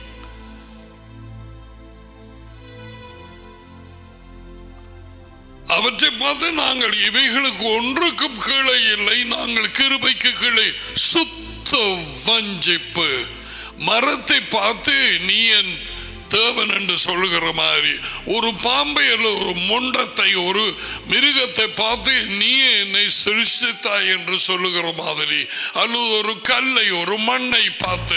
அவற்றை பார்த்து நாங்கள் இவைகளுக்கு ஒன்றுக்கும் கீழே இல்லை நாங்கள் கிருபைக்கு கீழே சுத்த வஞ்சிப்பு மரத்தை பார்த்து நீ என் தேவன் என்று சொல்லுகிற மாதிரி ஒரு பாம்பை அல்ல ஒரு முண்டத்தை ஒரு மிருகத்தை பார்த்து நீயே என்னை சிருஷ்டித்தாய் என்று சொல்லுகிற மாதிரி அல்லது ஒரு கல்லை ஒரு மண்ணை பார்த்து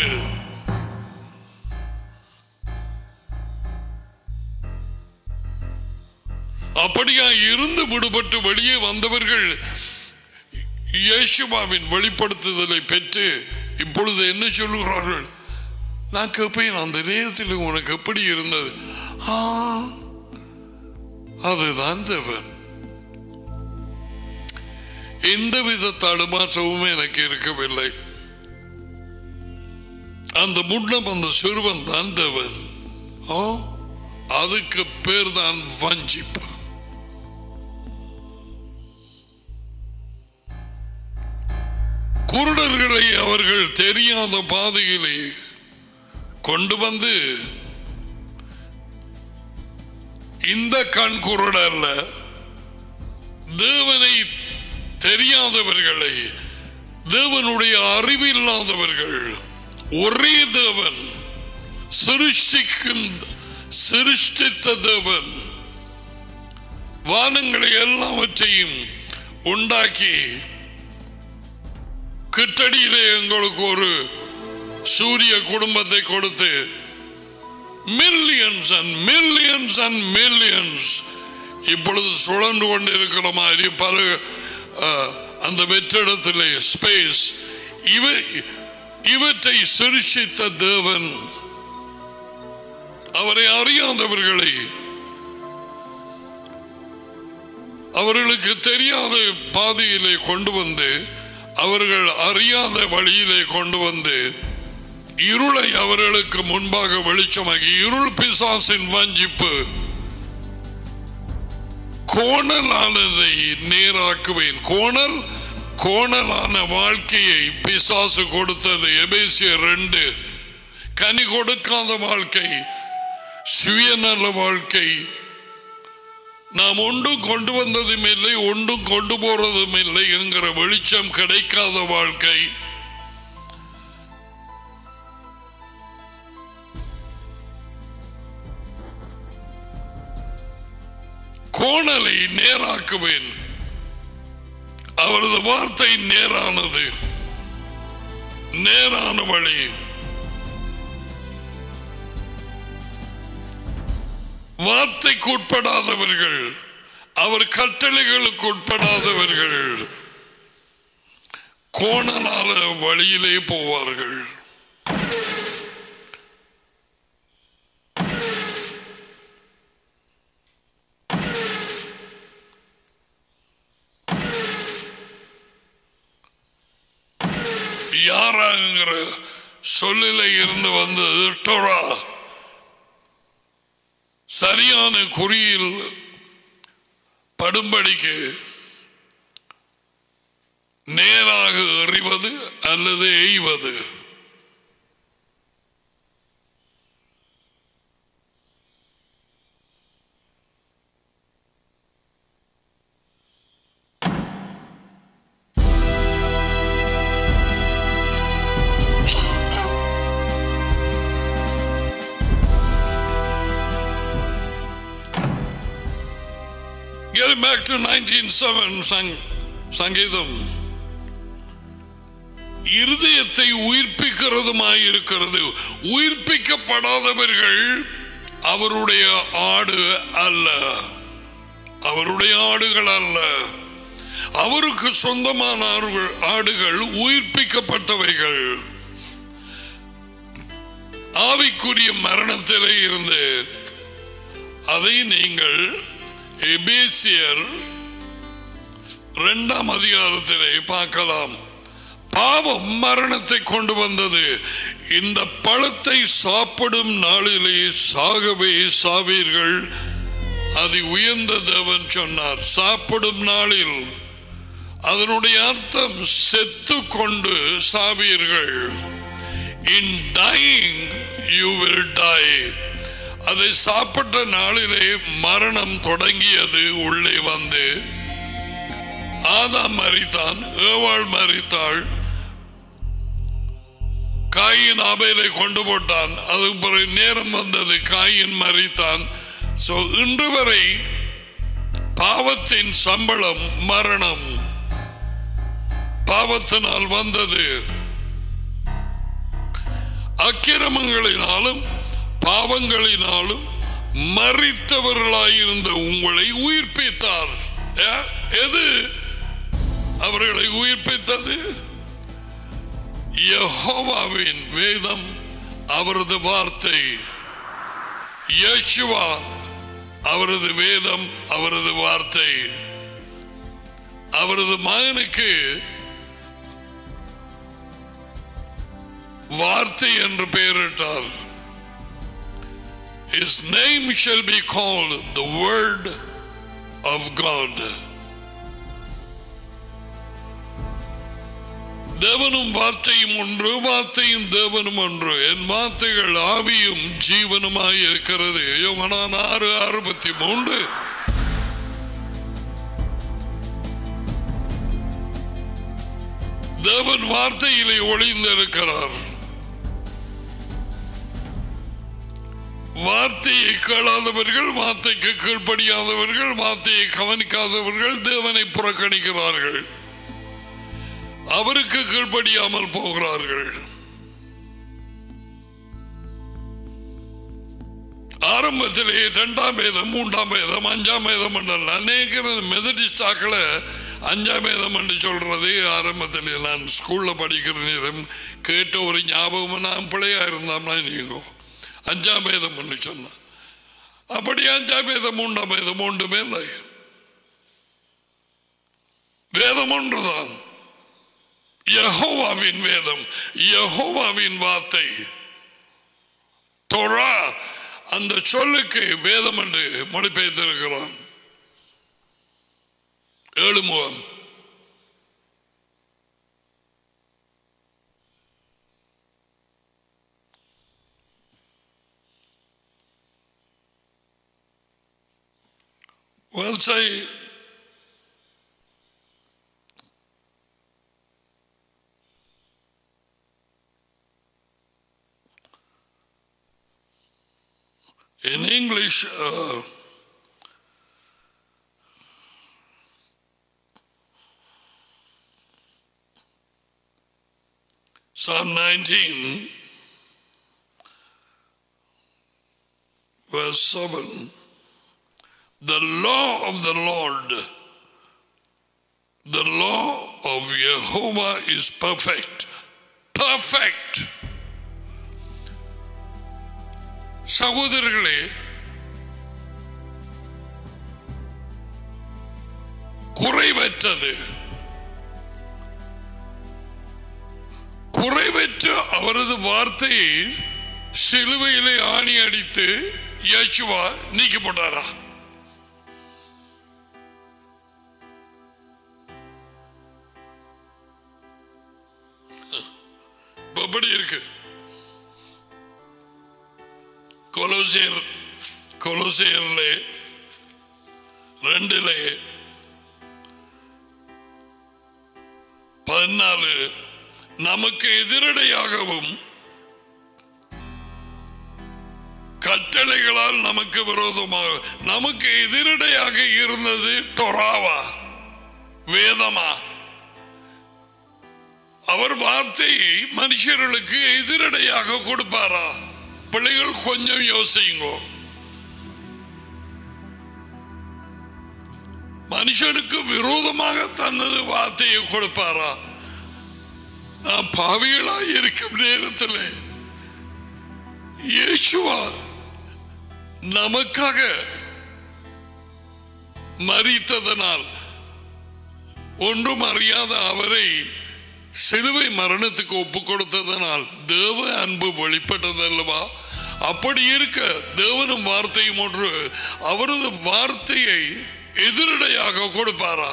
அப்படியா இருந்து விடுபட்டு வெளியே வந்தவர்கள் இயேசுவாவின் வெளிப்படுத்துதலை பெற்று இப்பொழுது என்ன சொல்லுகிறார்கள் நான் கேட்பேன் அந்த நேரத்தில் உனக்கு எப்படி இருந்தது ஆ, அதுதான் தேவன் எந்தவித தடுமாற்றமும் எனக்கு இருக்கவில்லை அந்த முன்னம் அந்த சிறுவன் தான் தேவன் ஆ, அதுக்கு பேர் தான் வஞ்சிப்பு குருடர்களை அவர்கள் தெரியாத பாதையிலே கொண்டு வந்து இந்த கண் குருடல்ல தேவனை தெரியாதவர்களை தேவனுடைய அறிவில்லாதவர்கள் ஒரே தேவன் சிருஷ்டிக்கும் சிருஷ்டித்த தேவன் வானங்களை எல்லாவற்றையும் உண்டாக்கி கிட்டடியிலே எங்களுக்கு ஒரு சூரிய குடும்பத்தை கொடுத்து millions and millions and millions இப்பொழுது சுழன்று கொண்டு இருக்கிற மாதிரி பல அஹ், அந்த வெற்றிடத்திலே ஸ்பேஸ் இவ இவற்றை சிருஷித்த தேவன் அவரை அறியாதவர்களை அவர்களுக்கு தெரியாத பாதையிலே கொண்டு வந்து அவர்கள் அறியாத வழியிலே கொண்டு வந்து இருளை அவர்களுக்கு முன்பாக வெளிச்சமாகி இருள் பிசாசின் வஞ்சிப்பு கோணலானதை நேராக்குவேன் கோணல் கோணலான வாழ்க்கையை பிசாசு கொடுத்தது எபேசியர் ரெண்டு கனி கொடுக்காத வாழ்க்கை சுயநல வாழ்க்கை நாம் ஒன்றும் கொண்டு வந்ததும் இல்லை ஒன்றும் கொண்டு போறதும் இல்லை என்கிற வெளிச்சம் கிடைக்காத வாழ்க்கை கோணலை நேராக்குவேன் அவரது வார்த்தை நேரானது நேரான வழி வார்த்தைக்கு உட்படாதவர்கள் அவர் கட்டளைகளுக்கு உட்படாதவர்கள் கோணலான வழியிலே போவார்கள் யாராங்கிற சொல்லில இருந்து வந்தது டொரா சரியான குறியில் படும்படிக்கு நேராக எறிவது அல்லது எய்வது Getting back to 1907 சங் சங்கீதம் இருதயத்தை உயிர்ப்பிக்கிறதுமாயிருக்கிறது உயிர்ப்பிக்கப்படாதவர்கள் அவருடைய ஆடு அல்ல அவருடைய ஆடுகள் அல்ல அவருக்கு சொந்தமான ஆடுகள் ஆடுகள் உயிர்ப்பிக்கப்பட்டவைகள் ஆவிக்குரிய மரணத்திலே இருந்து அதை நீங்கள் எபேசியர் இரண்டாம் அதிகாரத்திலே பார்க்கலாம் பாவம் மரணத்தை கொண்டு வந்தது இந்த பழத்தை சாப்பிடும் நாளிலே சாகவே சாவீர்கள் அது உயர்ந்த தேவன் சொன்னார் சாப்பிடும் நாளில் அதனுடைய அர்த்தம் செத்து கொண்டு சாவீர்கள் in dying you will die அதை சாப்பிட்ட நாளிலே மரணம் தொடங்கியது உள்ளே வந்து ஆதாம் மறித்தான் ஏவாள் மறித்தாள் காயின் ஆபேலை கொண்டு போட்டான் அதுக்கு பிறகு நேரம் வந்தது காயின் மறித்தான் சோ இன்று வரை பாவத்தின் சம்பளம் மரணம் பாவத்தினால் வந்தது அக்கிரமங்களினாலும் பாவங்களினாலும் மறித்தவர்களாயிருந்த உங்களை உயிர்ப்பித்தார் ஏ- எது அவர்களை உயிர்ப்பித்தது யெகோவாவின் வேதம் அவரது வார்த்தை யேசுவா அவரது வேதம் அவரது வார்த்தை அவரது மகனுக்கு வார்த்தை என்று பெயரிட்டார் His name shall be called the Word of God. தேவனும் வார்த்தையும் ஒன்று வார்த்தையும் தேவனும் ஒன்று என் வார்த்தைகள் ஆவியும் ஜீவனுமாய் இருக்கிறது யோகனான் ஆறு அறுபத்தி மூன்று தேவன் வார்த்தையிலே ஒளிந்திருக்கிறார் வார்த்தையை கேளாதவர்கள் வார்த்தைக்கு கீழ்ப்படியாதவர்கள் வார்த்தையை கவனிக்காதவர்கள் தேவனை புறக்கணிக்கிறார்கள் அவருக்கு கீழ்ப்படியாமல் போகிறார்கள் ஆரம்பத்திலே இரண்டாம் வேதம் மூன்றாம் வேதம் அஞ்சாம் வேதம் என்றால் அநேக மெதடிஸ்டாக்களை அஞ்சாம் வேதம் என்று சொல்றது ஆரம்பத்தில் நான் ஸ்கூல்ல படிக்கிற நேரம் கேட்ட ஒரு ஞாபகம் நான் பிள்ளையா இருந்தாம்னா நீங்க அஞ்சாம் வேதம் என்று சொன்னான் அப்படி அஞ்சாம் வேதம் மூன்றாம் வேதம் ஒன்றுமே இல்லை வேதம் ஒன்றுதான் யெகோவாவின் வேதம் யெகோவாவின் வார்த்தை தோழா அந்த சொல்லுக்கு வேதம் என்று மொழிபெயர்த்திருக்கிறான் ஏழு முகம் Well, say, in English, uh, Psalm 19, verse 7 The law of the Lord, the law of Jehovah is perfect. Perfect. சகோதரர்களே குறைவற்றது குறைவற்ற அவரது வார்த்தையை சிலுவையிலே ஆணி அடித்து யேசுவா நீக்கி போட்டாரா எப்படி இருக்கு கொலோசியர் கொலோசியர்ல ரெண்டுல பதினாலு நமக்கு எதிரடையாகவும் கட்டளைகளால் நமக்கு விரோதமாக நமக்கு எதிரடையாக இருந்தது டொராவா வேதமா அவர் வார்த்தையை மனுஷர்களுக்கு எதிரடையாக கொடுப்பாரா பிள்ளைகள் கொஞ்சம் யோசிங்க மனுஷனுக்கு விரோதமாக தனது வார்த்தையை கொடுப்பாரா நான் பாவிகளாய் இருக்கும் நேரத்தில் இயேசுவா நமக்காக மறித்ததனால் ஒன்றும் அறியாத அவரை சிலுவை மரணத்துக்கு ஒப்பு கொடுத்ததனால் தேவ அன்பு வெளிப்பட்டதல்லவா அப்படி இருக்க தேவனும் வார்த்தையும் ஒன்று அவரது வார்த்தையை எதிரடையாக கொடுப்பாரா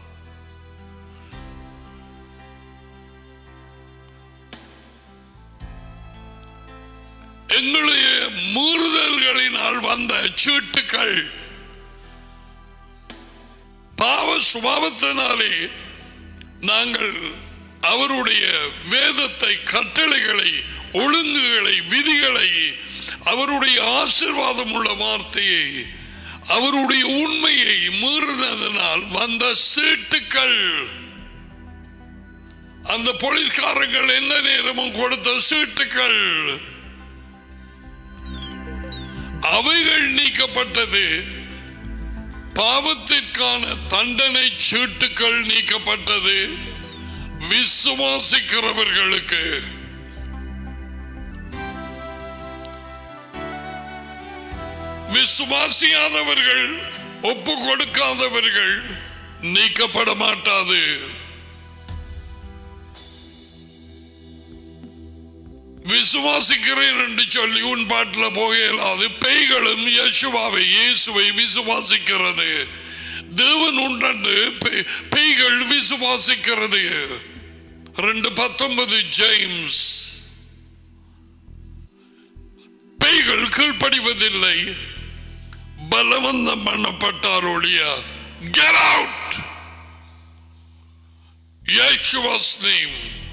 எங்களுடைய மீறுதல்களினால் வந்த சீட்டுக்கள் பாவ சுபாவத்தினாலே நாங்கள் அவருடைய வேதத்தை கட்டளைகளை ஒழுங்குகளை விதிகளை அவருடைய ஆசிர்வாதம் உள்ள வார்த்தையை அவருடைய உண்மையை மீறினதனால் வந்த சீட்டுக்கள் அந்த போலீஸ்காரங்கள் எந்த நேரமும் கொடுத்த சீட்டுக்கள் அவைகள் நீக்கப்பட்டது பாவத்திற்கான தண்டனை சீட்டுக்கள் நீக்கப்பட்டது விசுவாசிக்கிறவர்களுக்கு விசுவாசியாதவர்கள் ஒப்பு கொடுக்காதவர்கள் நீக்கப்பட மாட்டாது விசுவாசிக்கிறேன் என்று சொல்லி உன் பாட்டில் போக இயலாது பேய்களும் யேசுவாவை இயேசுவை விசுவாசிக்கிறது தேவன் உண்டு பே- பேய்கள் விசுவாசிக்கிறது ரெண்டு பத்தொன்பது ஜேம்ஸ் பேய்கள் கீழ்ப்படிவதில்லை பலவந்தம் பண்ணப்பட்டார் ஒழிய get out Yeshua's name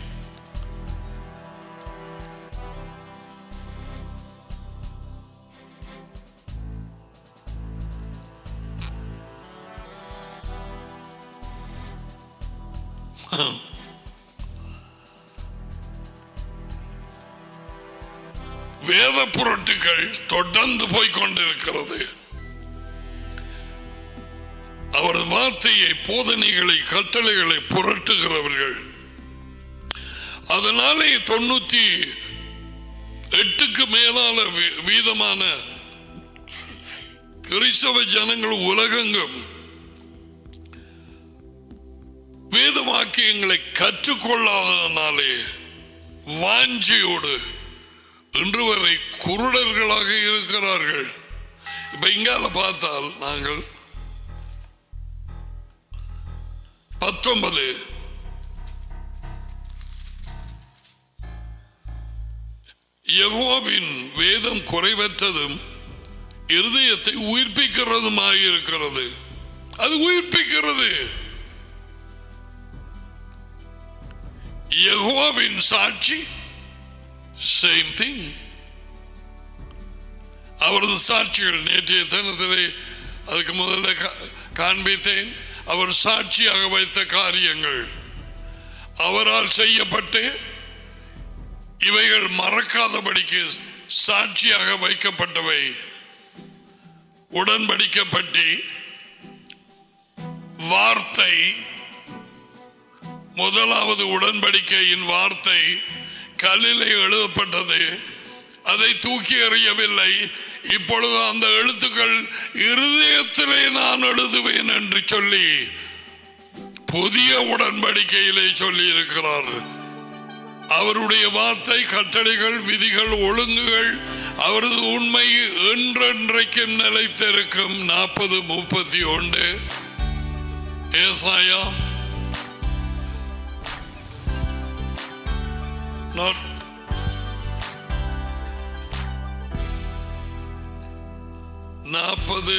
வேத புரட்டுகள் தொடர்ந்து போய்க் கொண்டிருக்கிறது அவரது வார்த்தையை போதனைகளை கட்டளைகளை புரட்டுகிறவர்கள் அதனாலே தொண்ணூத்தி எட்டுக்கு மேலான வீ- வீதமான கிறிஸ்தவ ஜனங்கள் உலகெங்கும் வேத வாக்கியங்களை கற்றுக்கொள்ளாததனாலே வாஞ்சியோடு இன்று வரை குருடர்களாக இருக்கிறார்கள் இப்ப இங்கால பார்த்தால் நாங்கள் பத்தொன்பது யெகோவாவின் வேதம் குறைவற்றதும் இருதயத்தை உயிர்ப்பிக்கிறதுமாயிருக்கிறது அது உயிர்ப்பிக்கிறது யெகோவாவின் சாட்சி சேம் திங் அவரது சாட்சிகள் நேற்றைய தினத்திலே அதுக்கு முதல்ல கா- காண்பித்தேன் அவர் சாட்சியாக வைத்த காரியங்கள் அவரால் செய்யப்பட்டு இவைகள் மறக்காதபடிக்கு சாட்சியாக வைக்கப்பட்டவை உடன்படிக்கப்பட்டி வார்த்தை முதலாவது உடன்படிக்கையின் வார்த்தை கல்லிலே எழுதப்பட்டது அதை தூக்கி எறியவில்லை இப்பொழுது அந்த எழுத்துக்கள் இருதயத்திலே நான் எழுதுவேன் என்று சொல்லி புதிய உடன்படிக்கையிலே சொல்லி இருக்கிறார் அவருடைய வார்த்தை கட்டளைகள் விதிகள் ஒழுங்குகள் அவரது உண்மை என்றென்றைக்கும் நிலைத்திருக்கும் நாற்பது முப்பத்தி ஒன்று ஏசாயா not நாற்பது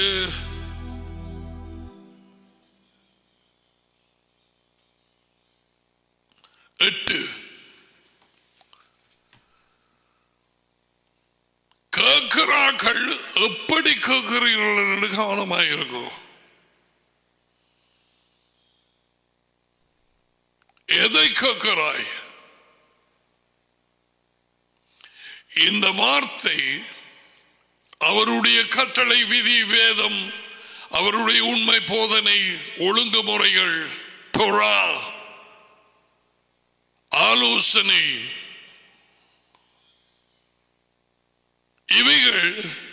எட்டு கேட்கிறார்கள் எப்படி கேட்கிறீர்கள் என்று கவனமாயிருக்கும் எதை கேட்கிறாய் இந்த வார்த்தை அவருடைய கட்டளை விதி வேதம் அவருடைய உண்மை போதனை ஒழுங்குமுறைகள் தொழா ஆலோசனை இவைகள்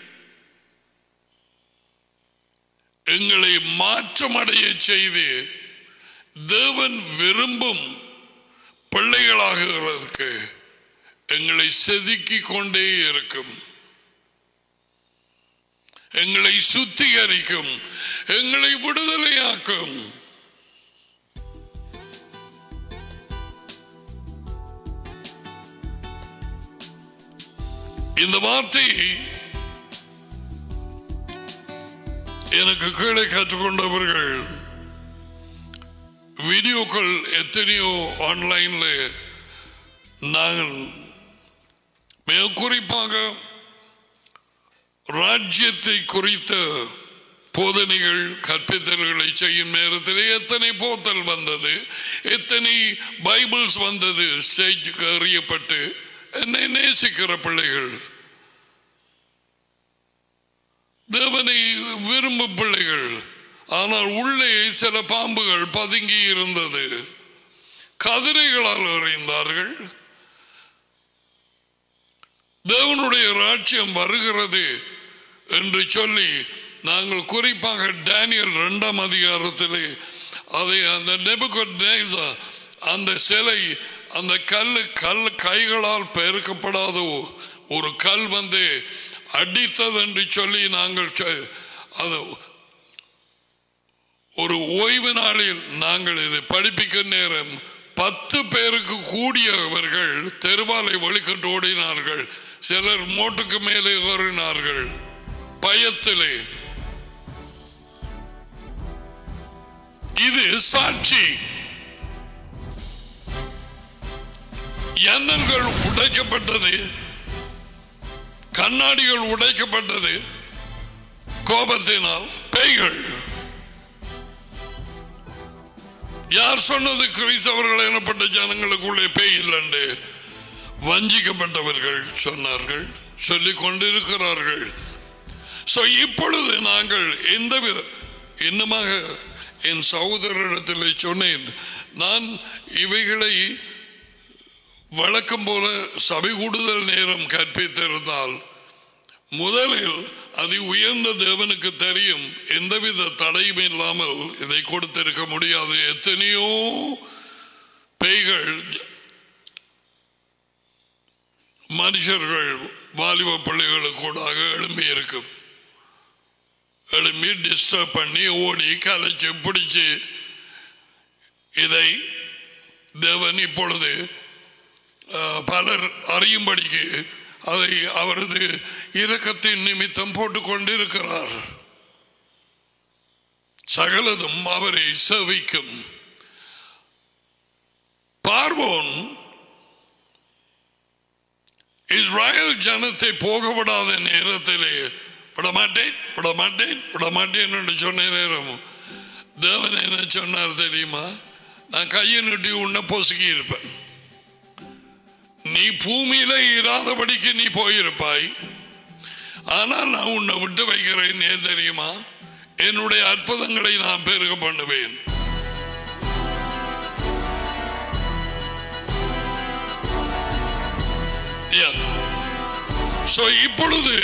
எங்களை மாற்றமடைய செய்து தேவன் விரும்பும் பிள்ளைகளாகிறதுக்கு எங்களை செதுக்கிக் கொண்டே இருக்கும் எங்களை சுத்திகரிக்கும் எங்களை விடுதலையாக்கும் இந்த வார்த்தை எனக்கு கீழே கற்றுக்கொண்டவர்கள் வீடியோக்கள் எத்தனையோ ஆன்லைன்ல நாங்கள் மிக குறிப்பாக ராஜ்யத்தை குறித்த போதனைகள் கற்பித்தல்களை செய்யும் நேரத்தில் எத்தனை போத்தல் வந்தது எத்தனை பைபிள்ஸ் வந்தது ஸ்டேஜுக்கு அறியப்பட்டு என்னை நேசிக்கிற பிள்ளைகள் தேவனை விரும்பும் பிள்ளைகள் ஆனால் உள்ளே சில பாம்புகள் பதுங்கி இருந்தது கதிரைகளால் அறிந்தார்கள் தேவனுடைய ராஜ்யம் வருகிறது என்று சொல்லி நாங்கள் குறிப்பாக டேனியல் இரண்டாம் அதிகாரத்திலே அதை அந்த நெபுகொட்நேசா அந்த சிலை அந்த கல் கல் கைகளால் பெருக்கப்படாத ஒ- ஒரு கல் வந்து அடித்தது என்று சொல்லி நாங்கள் சொ- அது ஒரு ஓய்வு நாளில் நாங்கள் இதை படிப்பிக்க நேரம் பத்து பேருக்கு கூடியவர்கள் தெருவாலை வழிகட்டு ஓடினார்கள் சிலர் மோட்டுக்கு மேலே ஏறினார்கள் பயத்திலே இது சாட்சி எண்ணங்கள் உடைக்கப்பட்டது கண்ணாடிகள் உடைக்கப்பட்டது கோபத்தினால் பேய்கள் யார் சொன்னது கிறிஸ்தவர்கள் எனப்பட்ட ஜனங்களுக்குள்ளே பேய் இல்லைண்டு வஞ்சிக்கப்பட்டவர்கள் சொன்னார்கள் சொல்லிக் கொண்டிருக்கிறார்கள் So, இப்பொழுது நாங்கள் எந்த வித இன்னமாக என் சகோதரரிடத்தில் சொன்னேன் நான் இவைகளை வழக்கம் போல சபை கூடுதல் நேரம் கற்பித்திருந்தால் முதலில் அது உயர்ந்த தேவனுக்கு தெரியும் எந்தவித தடையும் இல்லாமல் இதை கொடுத்திருக்க முடியாது எத்தனையோ பேய்கள் மனுஷர்கள் வாலிப பிள்ளைகளுக்கூடாக எழும்பி இருக்கும் எழும்பி டிஸ்டர்ப் பண்ணி ஓடி கலைச்சு பிடிச்சு இதை தேவன் இப்பொழுது அஹ், பலர் அறியும்படிக்கு அதை அவரது இரக்கத்தின் நிமித்தம் போட்டுக் கொண்டிருக்கிறார் சகலதும் அவரை சேவிக்கும் பார்வோன் இஸ்ராயல் ஜனத்தை போக விடாத நேரத்திலே விடமாட்டேன் விடமாட்டேன் விடமாட்டேன் என்று சொன்ன நேரம் தேவன் என்ன சொன்னார் தெரியுமா நான் கையை நீட்டி உன்னை பொசுக்கி இருப்பேன் நீ பூமியில இராதபடிக்கு நீ போயிருப்பாய் ஆனால் நான் உன்னை விட்டு வைக்கிறேன் ஏன் தெரியுமா என்னுடைய அற்புதங்களை நான் பெருக பண்ணுவேன் Yeah. So, இப்பொழுது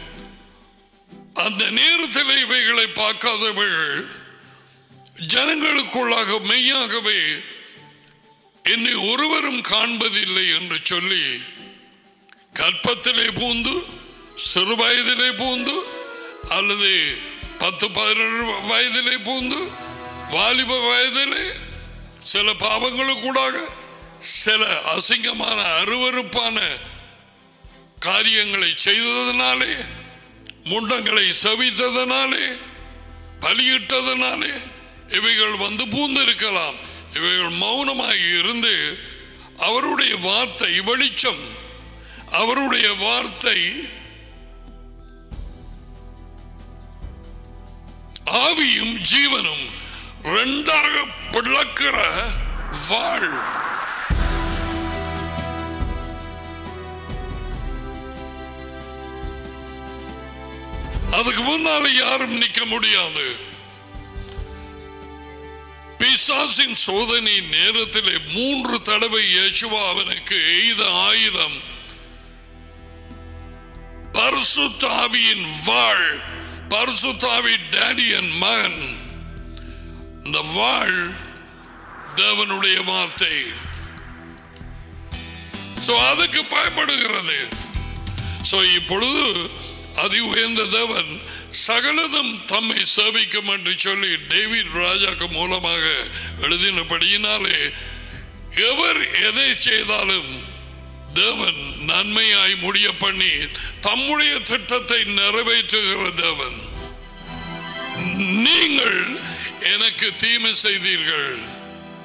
அந்த நேரத்தில் இவைகளை பார்க்காதவர்கள் ஜனங்களுக்குள்ளாக மெய்யாகவே என்னை ஒருவரும் காண்பதில்லை என்று சொல்லி கற்பத்திலே பூந்து சிறு வயதிலே பூந்து அல்லது பத்து பதினொரு வயதிலே பூந்து வாலிப வயதிலே சில பாவங்களுக்கூடாக சில அசிங்கமான அருவருப்பான காரியங்களை செய்ததனாலே முண்டங்களை செவித்ததனாலே பலியிட்டதனாலே இவைகள் வந்து பூந்திருக்கலாம் இவைகள் மௌனமாகி இருந்து அவருடைய வார்த்தை வெளிச்சம் அவருடைய வார்த்தை ஆவியும் ஜீவனும் ரெண்டாக பிளக்கிற வாழ் அதுக்கு முன்னால யாரும் நிக்க முடியாது பிசாசின் சோதனை நேரத்திலே மூன்று தடவை இயேசுவா அவனுக்கு எய்த ஆயுதம் பரிசுத்தாவியின் வாழ் பரிசுத்தாவி டேடியன் மகன் இந்த வாழ் தேவனுடைய வார்த்தை சோ அதுக்கு பயப்படுகிறது சோ இப்பொழுது அதி உயர்ந்த தேவன் சகலதும் தம்மை சேவிக்கும் என்று சொல்லி டேவிட் ராஜாக்கு மூலமாக எழுதினபடியினாலே எவர் எதை செய்தாலும் தேவன் நன்மையாய் முடிய பண்ணி தம்முடைய திட்டத்தை நிறைவேற்றுகிற தேவன் நீங்கள் எனக்கு தீமை செய்தீர்கள்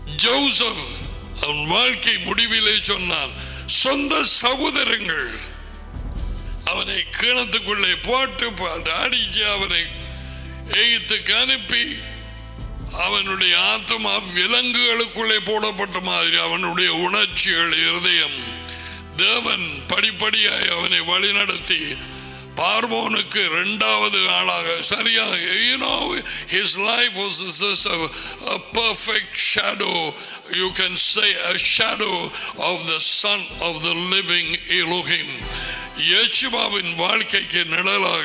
ஜோசப் அவன் வாழ்க்கை முடிவிலே சொன்னான் சொந்த சகோதரங்கள் அவனை கிணத்துக்குள்ளே போட்டு பாட்டு அடிச்சு அவனை எகித்துக்கு அனுப்பி அவனுடைய ஆத்மா விலங்குகளுக்குள்ளே போடப்பட்ட மாதிரி அவனுடைய உணர்ச்சிகள் இருதயம் தேவன் படிப்படியாய் அவனை வழிநடத்தி பார்வோனுக்கு இரண்டாவது ஆளாக சரியாக you know his life was just a, a perfect shadow you can say a shadow of the son of the living Elohim இயேசுவாவின் வாழ்க்கைக்கு நிழலாக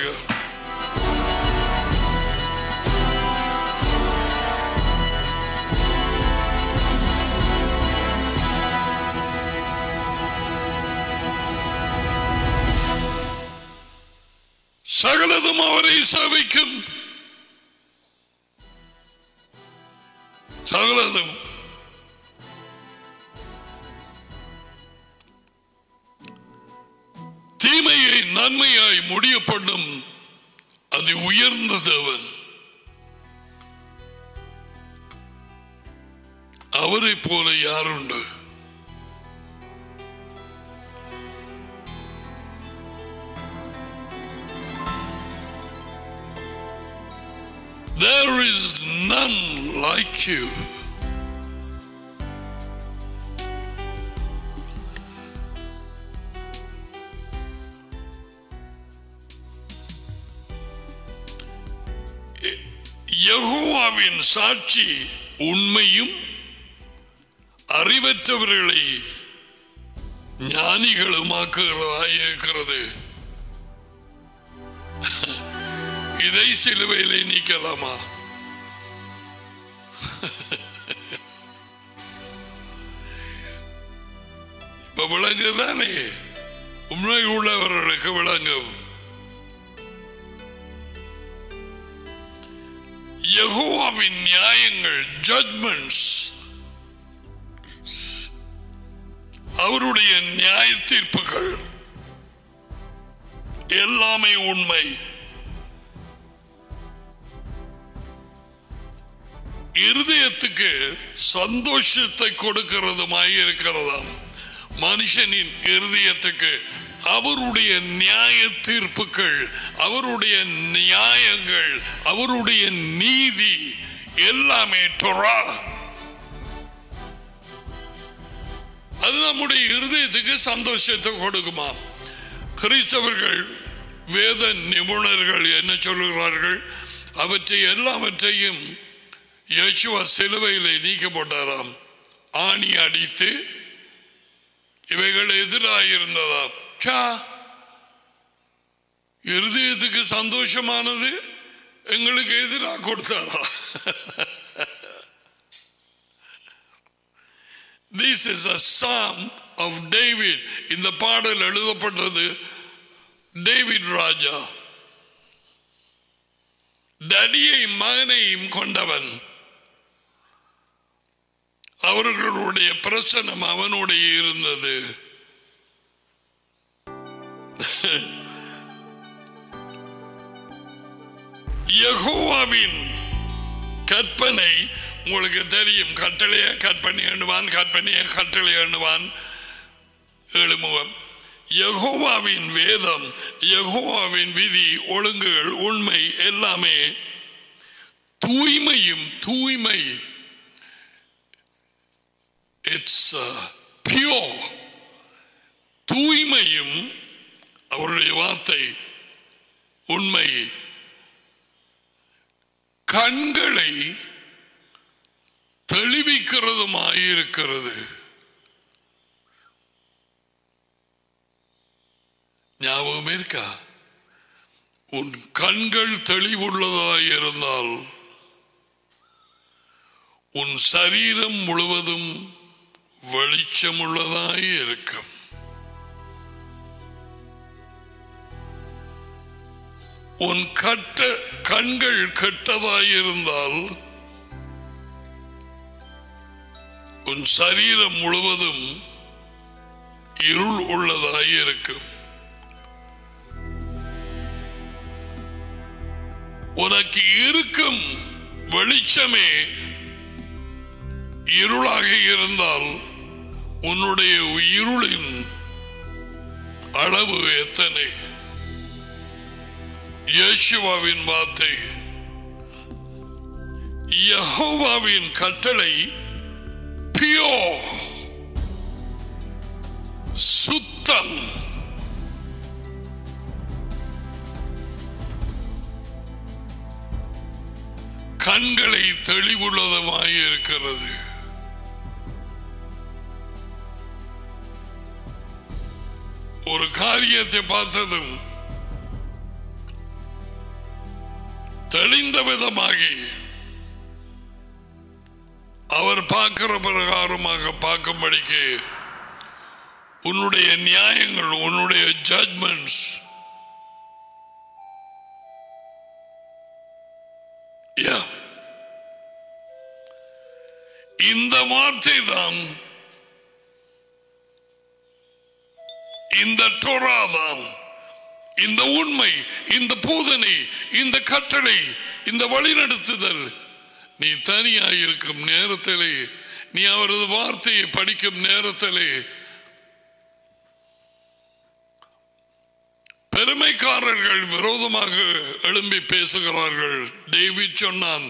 சகலதும் அவரை சேவிக்கும் சகலதும் தீமையை நன்மையாய் முடிய பண்ணும் அது உயர்ந்த தேவன் அவரை போல யாருண்டு There is none like you. யெகோவாவின் சாட்சி உண்மையும் அறிவற்றவர்களை ஞானிகளுமாக்குகிறதாய் இருக்கிறது இதை சிலுவையிலே நீக்கலாமா இப்ப விளங்குதானே உண்மை உள்ளவர்களுக்கு விளங்கும் யெகோவாவின் நியாயங்கள் ஜட்மெண்ட்ஸ் அவருடைய நியாய தீர்ப்புகள் எல்லாமே உண்மை இருதயத்துக்கு சந்தோஷத்தை கொடுக்கிறதுமாய் இருக்கிறதாம் மனுஷனின் இருதயத்துக்கு அவருடைய நியாய தீர்ப்புகள் அவருடைய நியாயங்கள் அவருடைய நீதி எல்லாமே டொரா அது நம்முடைய இருதயத்துக்கு சந்தோஷத்தை கொடுக்குமா கிறிஸ்தவர்கள் வேத நிபுணர்கள் என்ன சொல்லுகிறார்கள் அவற்றை எல்லாவற்றையும் யேசுவா சிலுவையிலே நீக்கப்பட்டாராம் ஆணி அடித்து இவைகள் எதிராயிருந்ததாம் சா இருதயத்துக்கு சந்தோஷமானது எங்களுக்கு எதிராக கொடுத்தாரா this is a psalm of David இந்த பாடல் எழுதப்பட்டது டேவிட் ராஜா தடியை மகனையும் கொண்டவன் அவர்களுடைய பிரசனம் அவனுடைய இருந்தது யெகோவாவின் கற்பனை உங்களுக்கு தெரியும் கட்டளைய கற்பனை எண்ணுவான் கற்பனைய கட்டளை எண்ணுவான் எழுமுகம் யெகோவாவின் வேதம் யெகோவாவின் விதி ஒழுங்குகள் உண்மை எல்லாமே தூய்மையும் தூய்மை இட்ஸ் பியோர் தூய்மையும் அவருடைய வார்த்தை உண்மை கண்களை தெளிவிக்கிறதுமாயிருக்கிறது ஞாபகம் இருக்கா உன் கண்கள் தெளிவுள்ளதாய் இருந்தால் உன் சரீரம் முழுவதும் வெளிச்சமுள்ளதாய் இருக்கும் உன் கட்ட கண்கள் கெட்டதாய் இருந்தால் உன் சரீரம் முழுவதும் இருள் உள்ளதாய் இருக்கும் உனக்கு இருக்கும் வெளிச்சமே இருளாக இருந்தால் உன்னுடைய இருளின் அளவு எத்தனை இயேசுவாவின் வார்த்தை யெகோவாவின் கட்டளை பியோ சுத்தம் கண்களை தெளிவுள்ளதுமாய் இருக்கிறது ஒரு காரியத்தை பார்த்ததும் தெளிந்த விதமாகி அவர் பார்க்கிற பிரகாரமாக பார்க்கும்படிக்கு உன்னுடைய நியாயங்கள் உன்னுடைய ஜட்மெண்ட்ஸ் இந்த வார்த்தை தான் இந்த டோரா தான் இந்த உண்மை இந்த போதனை இந்த கட்டளை இந்த வழிநடத்துதல் நீ தனியாயிருக்கும் நேரத்திலே நீ அவரது வார்த்தையை படிக்கும் நேரத்திலே பெருமைக்காரர்கள் விரோதமாக எழும்பி பேசுகிறார்கள் டேவிட் சொன்னான்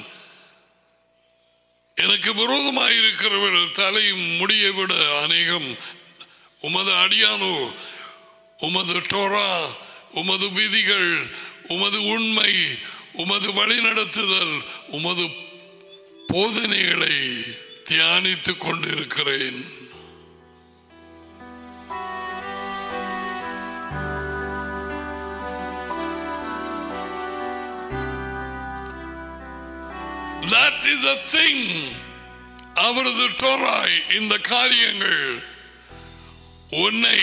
எனக்கு விரோதமாயிருக்கிறவர்கள் தலையும் முடியை விட அநேகம் உமது அடியானோ உமது டோரா உமது விதிகள் உமது உண்மை உமது வழிநடத்துதல் உமது போதனைகளை தியானித்துக் கொண்டிருக்கிறேன் That is the thing. அவரது டோராய் இந்த காரியங்கள் உன்னை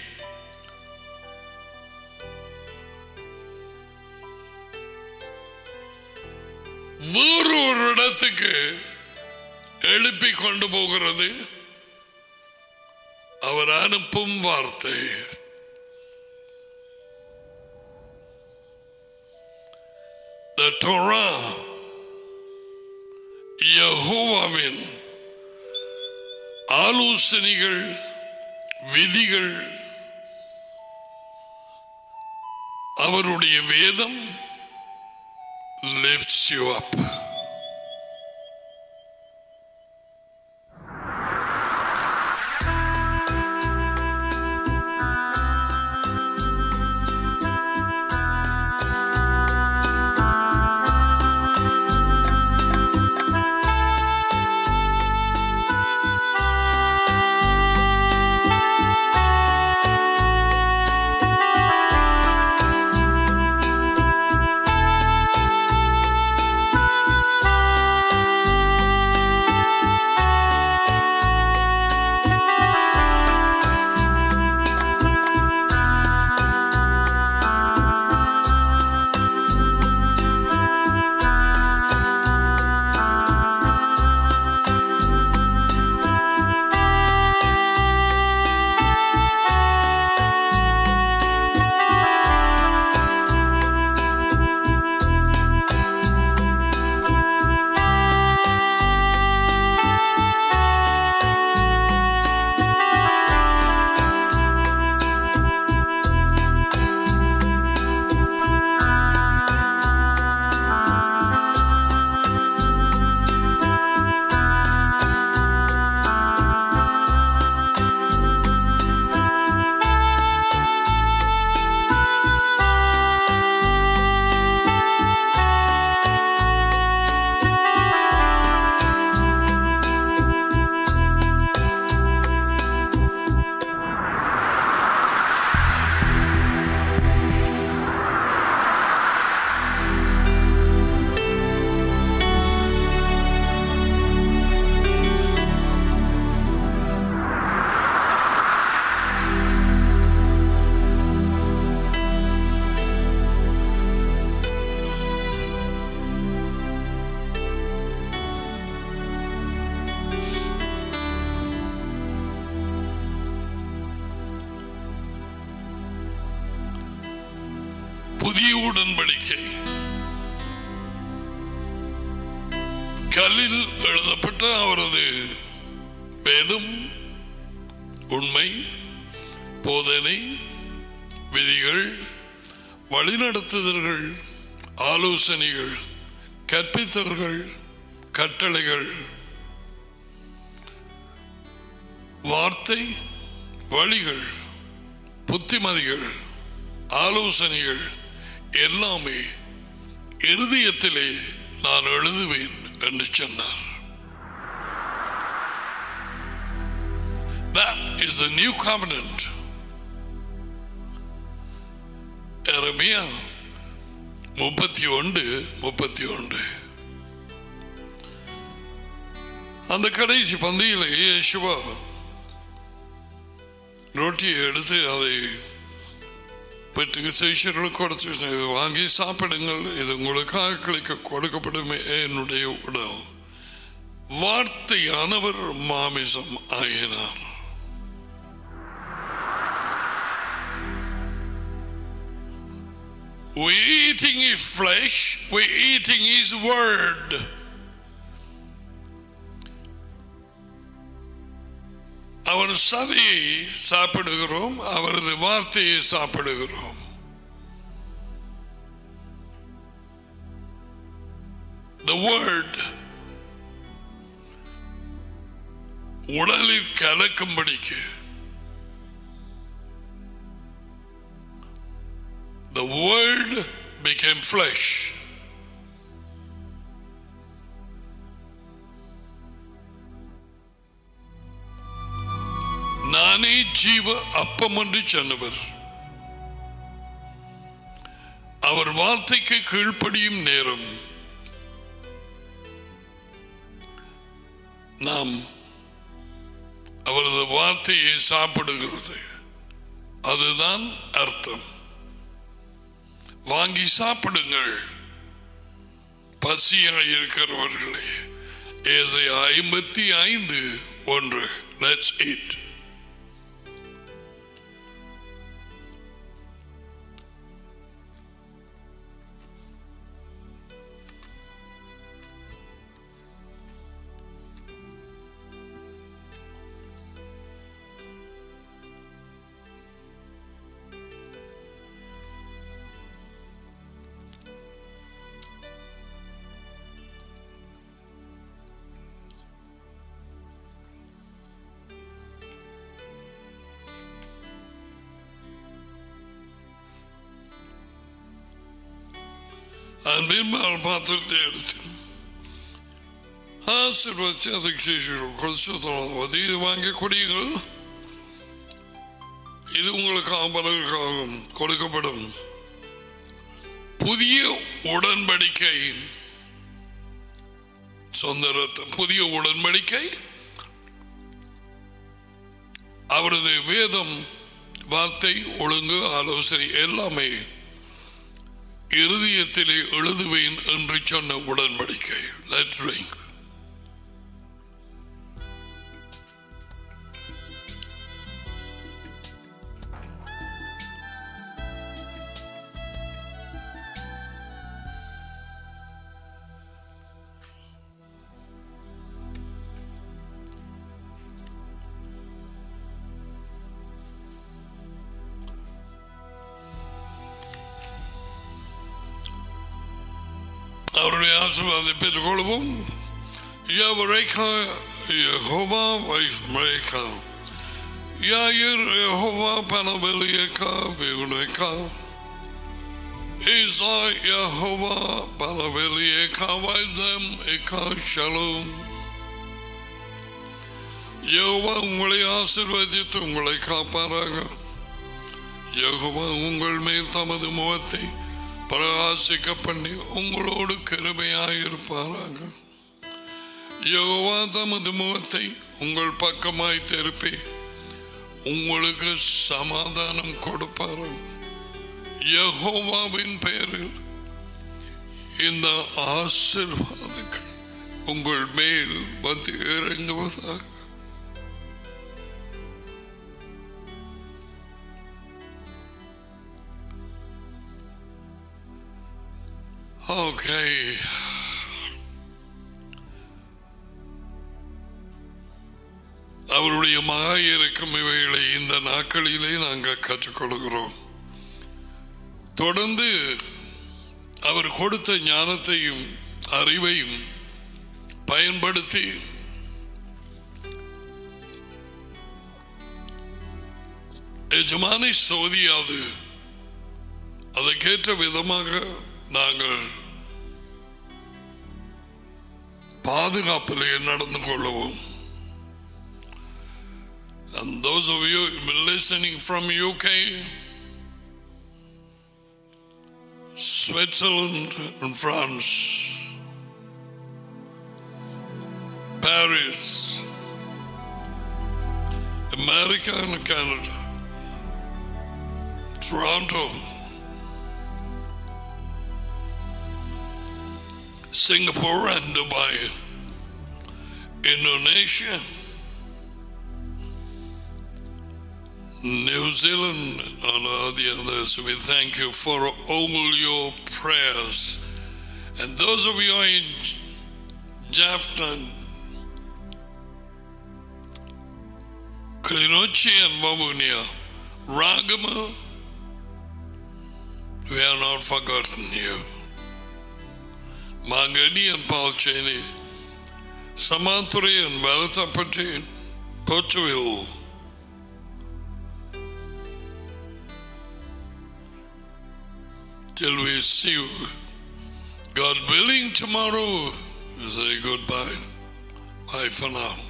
வேறு ஒரு இடத்துக்கு எழுப்பி கொண்டு போகிறது அவர் அனுப்பும் வார்த்தை The Torah யெகோவாவின் ஆலோசனைகள் விதிகள் அவருடைய வேதம் lifts you up. புதிய உடன்படிக்கை கல்லில் எழுதப்பட்ட அவரது வேதம் உண்மை போதனை விதிகள் வழிநடத்துதல்கள் ஆலோசனைகள் கற்பித்தல்கள் கட்டளைகள் வார்த்தை வழிகள் புத்திமதிகள் ஆலோசனைகள் எல்லாமே இருதயத்திலே நான் எழுதுவேன் என்று சொன்னார் That is the new covenant. எரமியா முப்பத்தி ஒன்று முப்பத்தி ஒன்று அந்த கடைசி பந்தியிலே யேசுவா ரொட்டியை எடுத்து அதை பெற்றுக்கு சிஷர்களுக்கு கொடுத்து இதை வாங்கி சாப்பிடுங்கள் இது உங்களுக்காக கிளிக்க கொடுக்கப்படும் என்னுடைய உடல் வார்த்தையானவர் மாமிசம் ஆகினார் We eating his flesh, we eating his word. அவர் சதையை சாப்பிடுகிறோம் அவரது வார்த்தையை சாப்பிடுகிறோம் The word உடலில் கலக்கும்படிக்கு The word became flesh. நானே ஜீவ அப்பம் என்று சொன்னவர் அவர் வார்த்தைக்கு கீழ்ப்படியும் நேரம் நாம் அவரது வார்த்தையை சாப்பிடுகிறது அதுதான் அர்த்தம் வாங்கி சாப்பிடுங்கள் பசியாக இருக்கிறவர்களே ஏசை ஐம்பத்தி ஐந்து ஒன்று லெட்ஸ் eat அன்பின் பாத்திரத்தை எடுத்து ஆசீர்வதிச்சு அதுக்கு சிஷியர்கள் கொடுத்து இது வாங்கி குடியுங்கள் இது உங்களுக்கு பலருக்காகவும் கொடுக்கப்படும் புதிய உடன்படிக்கை சொந்த ரத்தம் புதிய உடன்படிக்கை அவரது வேதம் வார்த்தை ஒழுங்கு ஆலோசனை எல்லாமே இருதயத்திலே எழுதுவேன் என்று சொன்ன உடன்படிக்கை Let's drink. அவருடைய ஆசீர்வாதத்தை பெற்றுக்கொள்வோம் யாவரேக்கா Jehovah வைஷ்மரேக்கா யாயிர் Jehovah பனபலியேக்கா விகுணேக்கா Isa Yehova Balaveliyeka Vaidem Eka Shalom Jehovah உங்களை ஆசிர்வதித்து உங்களை காப்பாராக யெகோவா உங்கள் மேல் தமது முகத்தை பிரகாசிக்க பண்ணி உங்களோடு கருமையாயிருப்பாராக யெகோவா தமது முகத்தை உங்கள் பக்கமாய் திருப்பி உங்களுக்கு சமாதானம் கொடுப்பாராக யெகோவாவின் பெயரில் இந்த ஆசிர்வாதங்கள் உங்கள் மேல் வந்து இறங்குவதாக Okay. அவருடைய மகா இருக்கும் இவைகளை இந்த நாட்களிலே நாங்கள் கற்றுக்கொள்கிறோம் தொடர்ந்து அவர் கொடுத்த ஞானத்தையும் அறிவையும் பயன்படுத்தி எஜமானை சோதியாது அதற்கேற்ற விதமாக நாங்கள் பாதுகாப்பிலே நடந்து கொள்ளவும் And those of you listening from UK, Switzerland and France, Paris, America and Canada, Toronto, Singapore and Dubai, Indonesia, New Zealand, and all the others, we thank you for all your prayers. And those of you in Jaffna, Klinochi and Wavunia, Ragama, we have not forgotten you. Mangani and Palchini, Samanturi and Valatapati, Portugal, till we see you. God willing, tomorrow, say goodbye. Bye for now.